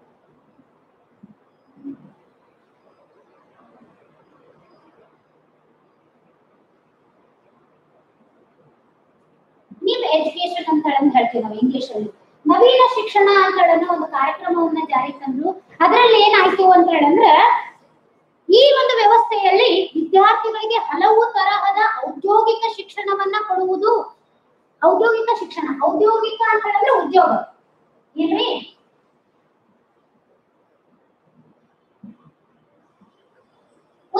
ನೀವು ಎಜುಕೇಶನ್ ಅಂತ ಹೇಳಿ ಹೇಳ್ತೀವಿ ನಾವು ಇಂಗ್ಲಿಷ್ ಅಲ್ಲಿ ನವೀನ ಶಿಕ್ಷಣ ಅಂತ ಹೇಳೋ ಒಂದು ಕಾರ್ಯಕ್ರಮವನ್ನ ಜಾರಿಗೆ ತಂದ್ರು ಅದರಲ್ಲಿ ಏನಾಯ್ತು ಅಂತ ಹೇಳಂದ್ರೆ ಈ ಒಂದು ವ್ಯವಸ್ಥೆಯಲ್ಲಿ ವಿದ್ಯಾರ್ಥಿಗಳಿಗೆ ಹಲವು ತರಹದ ಔದ್ಯೋಗಿಕ ಶಿಕ್ಷಣವನ್ನ ಕೊಡುವುದು ಔದ್ಯೋಗಿಕ ಶಿಕ್ಷಣ ಔದ್ಯೋಗಿಕ ಅಂತ ಹೇಳಿದ್ರೆ ಉದ್ಯೋಗ ಏನ್ರಿ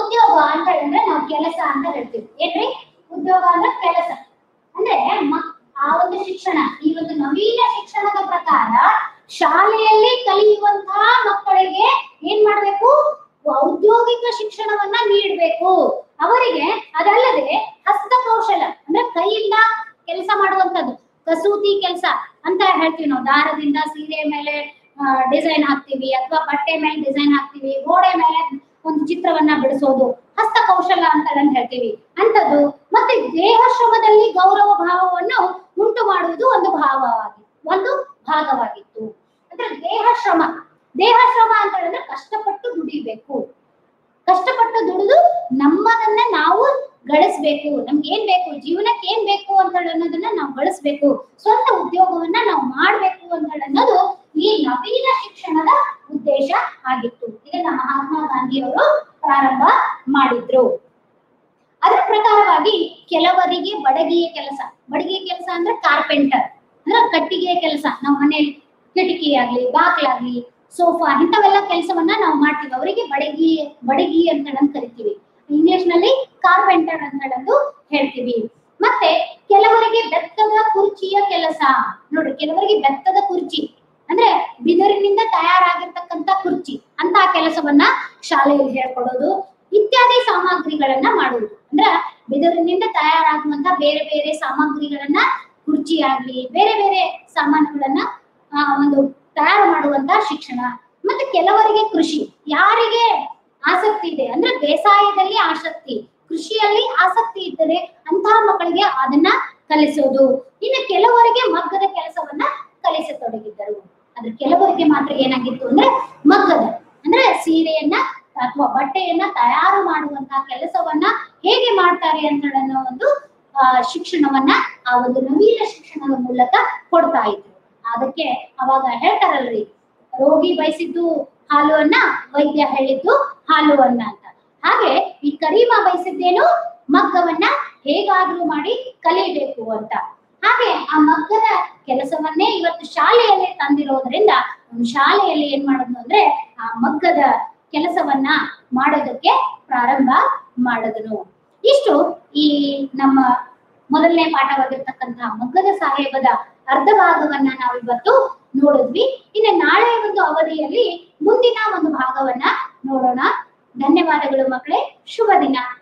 ಉದ್ಯೋಗ ಅಂತ ಹೇಳಿದ್ರೆ ನಾವು ಕೆಲಸ ಅಂತ ಹೇಳ್ತೀವಿ ಏನ್ರಿ ಉದ್ಯೋಗ ಅಂದ್ರೆ ಕೆಲಸ ಅಂದ್ರೆ ಮ- ಆ ಒಂದು ಶಿಕ್ಷಣ ಈ ಒಂದು ನವೀನ ಶಿಕ್ಷಣದ ಪ್ರಕಾರ ಶಾಲೆಯಲ್ಲಿ ಕಲಿಯುವಂತಹ ಮಕ್ಕಳಿಗೆ ಏನ್ ಮಾಡ್ಬೇಕು ಔದ್ಯೋಗಿಕ ಶಿಕ್ಷಣವನ್ನ ನೀಡಬೇಕು ಅವರಿಗೆ ಅದಲ್ಲದೆ ಹಸ್ತಕೌಶಲ ಅಂದ್ರೆ ಕೈಯಿಂದ ಕೆಲಸ ಮಾಡುವಂತದ್ದು ಕಸೂತಿ ಕೆಲಸ ಅಂತ ಹೇಳ್ತೀವಿ ನಾವು ದಾರದಿಂದ ಸೀರೆ ಮೇಲೆ ಡಿಸೈನ್ ಹಾಕ್ತಿವಿ ಅಥವಾ ಬಟ್ಟೆ ಮೇಲೆ ಡಿಸೈನ್ ಹಾಕ್ತಿವಿ ಗೋಡೆ ಮೇಲೆ ಒಂದು ಚಿತ್ರವನ್ನ ಬಿಡಿಸೋದು ಹಸ್ತಕೌಶಲ ಅಂತ ಅದನ್ನ ಹೇಳ್ತೀವಿ ಅಂತದ್ದು ಮತ್ತೆ ದೇಹ ಶ್ರಮದಲ್ಲಿ ಗೌರವ ಭಾವವನ್ನು ಉಂಟು ಮಾಡುವುದು ಒಂದು ಭಾವವಾಗಿ ಒಂದು ಭಾಗವಾಗಿತ್ತು ಅಂದ್ರೆ ದೇಹ ಶ್ರಮ ದೇಹ ಶ್ರಮ ಅಂತ ಹೇಳಿದ್ರೆ ಕಷ್ಟಪಟ್ಟು ದುಡಿಬೇಕು ಕಷ್ಟಪಟ್ಟು ದುಡಿದು ನಮ್ಮದನ್ನ ನಾವು ಗಳಿಸ್ಬೇಕು ನಮ್ಗೆ ಏನ್ ಬೇಕು ಜೀವನಕ್ಕೆ ಏನ್ ಬೇಕು ಅಂತ ಹೇಳಿ ಅನ್ನೋದನ್ನ ನಾವು ಗಳಿಸ್ಬೇಕು ಸ್ವಂತ ಉದ್ಯೋಗವನ್ನ ನಾವು ಮಾಡ್ಬೇಕು ಅಂತ ಹೇಳಿ ಅನ್ನೋದು ಈ ನವೀನ ಶಿಕ್ಷಣದ ಉದ್ದೇಶ ಆಗಿತ್ತು ಇದನ್ನ ಮಹಾತ್ಮ ಗಾಂಧಿಯವರು ಪ್ರಾರಂಭ ಮಾಡಿದ್ರು ಅದರ ಪ್ರಕಾರವಾಗಿ ಕೆಲವರಿಗೆ ಬಡಗಿಯ ಕೆಲಸ ಬಡಗಿಯ ಕೆಲಸ ಅಂದ್ರೆ ಕಾರ್ಪೆಂಟರ್ ಅಂದ್ರೆ ಕಟ್ಟಿಗೆಯ ಕೆಲಸ ನಾವು ಮನೆಯಲ್ಲಿ ಕಿಟಕಿ ಆಗ್ಲಿ ಬಾಕ್ಲಾಗ್ಲಿ ಸೋಫಾ ಇಂಥವೆಲ್ಲ ಕೆಲಸವನ್ನ ನಾವು ಮಾಡ್ತೀವಿ ಅವರಿಗೆ ಬಡಗಿ ಬಡಗಿ ಅಂತ ಹೇಳಂದ್ ಕರಿತೀವಿ ಇಂಗ್ಲಿಷ್ ನಲ್ಲಿ ಕಾರ್ಪೆಂಟರ್ ಅಂತ ಹೇಳಂದು ಹೇಳ್ತೀವಿ ಮತ್ತೆ ಕೆಲವರಿಗೆ ಬೆತ್ತದ ಕುರ್ಚಿಯ ಕೆಲಸ ನೋಡ್ರಿ ಕೆಲವರಿಗೆ ಬೆತ್ತದ ಕುರ್ಚಿ ಅಂದ್ರೆ ಬಿದಿರಿನಿಂದ ತಯಾರಾಗಿರ್ತಕ್ಕಂತ ಕುರ್ಚಿ ಅಂತ ಕೆಲಸವನ್ನ ಶಾಲೆಯಲ್ಲಿ ಹೇಳ್ಕೊಡೋದು ಇತ್ಯಾದಿ ಸಾಮಗ್ರಿಗಳನ್ನ ಮಾಡುವುದು ಅಂದ್ರ ಬಿದಿರಿನಿಂದ ತಯಾರಾಗುವಂತ ಬೇರೆ ಬೇರೆ ಸಾಮಗ್ರಿಗಳನ್ನ ಕುರ್ಚಿ ಆಗ್ಲಿ ಬೇರೆ ಬೇರೆ ಸಾಮಾನುಗಳನ್ನ ಆ, ಒಂದು ತಯಾರು ಮಾಡುವಂತ ಶಿಕ್ಷಣ ಮತ್ತೆ ಕೆಲವರಿಗೆ ಕೃಷಿ ಯಾರಿಗೆ ಆಸಕ್ತಿ ಇದೆ ಅಂದ್ರೆ ಬೇಸಾಯದಲ್ಲಿ ಆಸಕ್ತಿ ಕೃಷಿಯಲ್ಲಿ ಆಸಕ್ತಿ ಇದ್ದರೆ ಅಂತಹ ಮಕ್ಕಳಿಗೆ ಅದನ್ನ ಕಲಿಸೋದು ಇನ್ನು ಕೆಲವರಿಗೆ ಮಗ್ಗದ ಕೆಲಸವನ್ನ ಕಲಿಸತೊಡಗಿದ್ದರು ಆದ್ರೆ ಕೆಲವರಿಗೆ ಮಾತ್ರ ಏನಾಗಿತ್ತು ಅಂದ್ರೆ ಮಗ್ಗದ ಅಂದ್ರೆ ಸೀರೆಯನ್ನ ಅಥವಾ ಬಟ್ಟೆಯನ್ನ ತಯಾರು ಮಾಡುವಂತಹ ಕೆಲಸವನ್ನ ಹೇಗೆ ಮಾಡ್ತಾರೆ ಅಂತ ಅನ್ನೋ ಒಂದು ಆ, ಶಿಕ್ಷಣವನ್ನ ಆ ಒಂದು ನವೀನ ಶಿಕ್ಷಣದ ಮೂಲಕ ಕೊಡ್ತಾ ಇದ್ರು ಅದಕ್ಕೆ ಅವಾಗ ಹೇಳ್ತಾರಲ್ರಿ ರೋಗಿ ಬಯಸಿದ್ದು ಹಾಲು ಅನ್ನ ವೈದ್ಯ ಹೇಳಿದ್ದು ಹಾಲು ಅನ್ನ ಅಂತ ಹಾಗೆ ಈ ಕರೀಮಾ ಬಯಸಿದ್ದೇನು ಮಗ್ಗವನ್ನ ಹೇಗಾದ್ರೂ ಮಾಡಿ ಕಲಿಬೇಕು ಅಂತ ಹಾಗೆ ಆ ಮಗ್ಗದ ಕೆಲಸವನ್ನೇ ಇವತ್ತು ಶಾಲೆಯಲ್ಲಿ ತಂದಿರೋದ್ರಿಂದ ಒಂದು ಶಾಲೆಯಲ್ಲಿ ಏನ್ ಮಾಡೋದು ಅಂದ್ರೆ ಆ ಮಗ್ಗದ ಕೆಲಸವನ್ನ ಮಾಡೋದಕ್ಕೆ ಪ್ರಾರಂಭ ಮಾಡಿದನು ಇಷ್ಟು ಈ ನಮ್ಮ ಮೊದಲನೇ ಪಾಠವಾಗಿರ್ತಕ್ಕಂತಹ ಮಗ್ಗದ ಸಾಹೇಬದ ಅರ್ಧ ಭಾಗವನ್ನ ನಾವಿವತ್ತು ನೋಡಿದ್ವಿ ಇನ್ನು ನಾಳೆ ಒಂದು ಅವಧಿಯಲ್ಲಿ ಮುಂದಿನ ಒಂದು ಭಾಗವನ್ನ ನೋಡೋಣ ಧನ್ಯವಾದಗಳು ಮಕ್ಕಳೇ ಶುಭ ದಿನ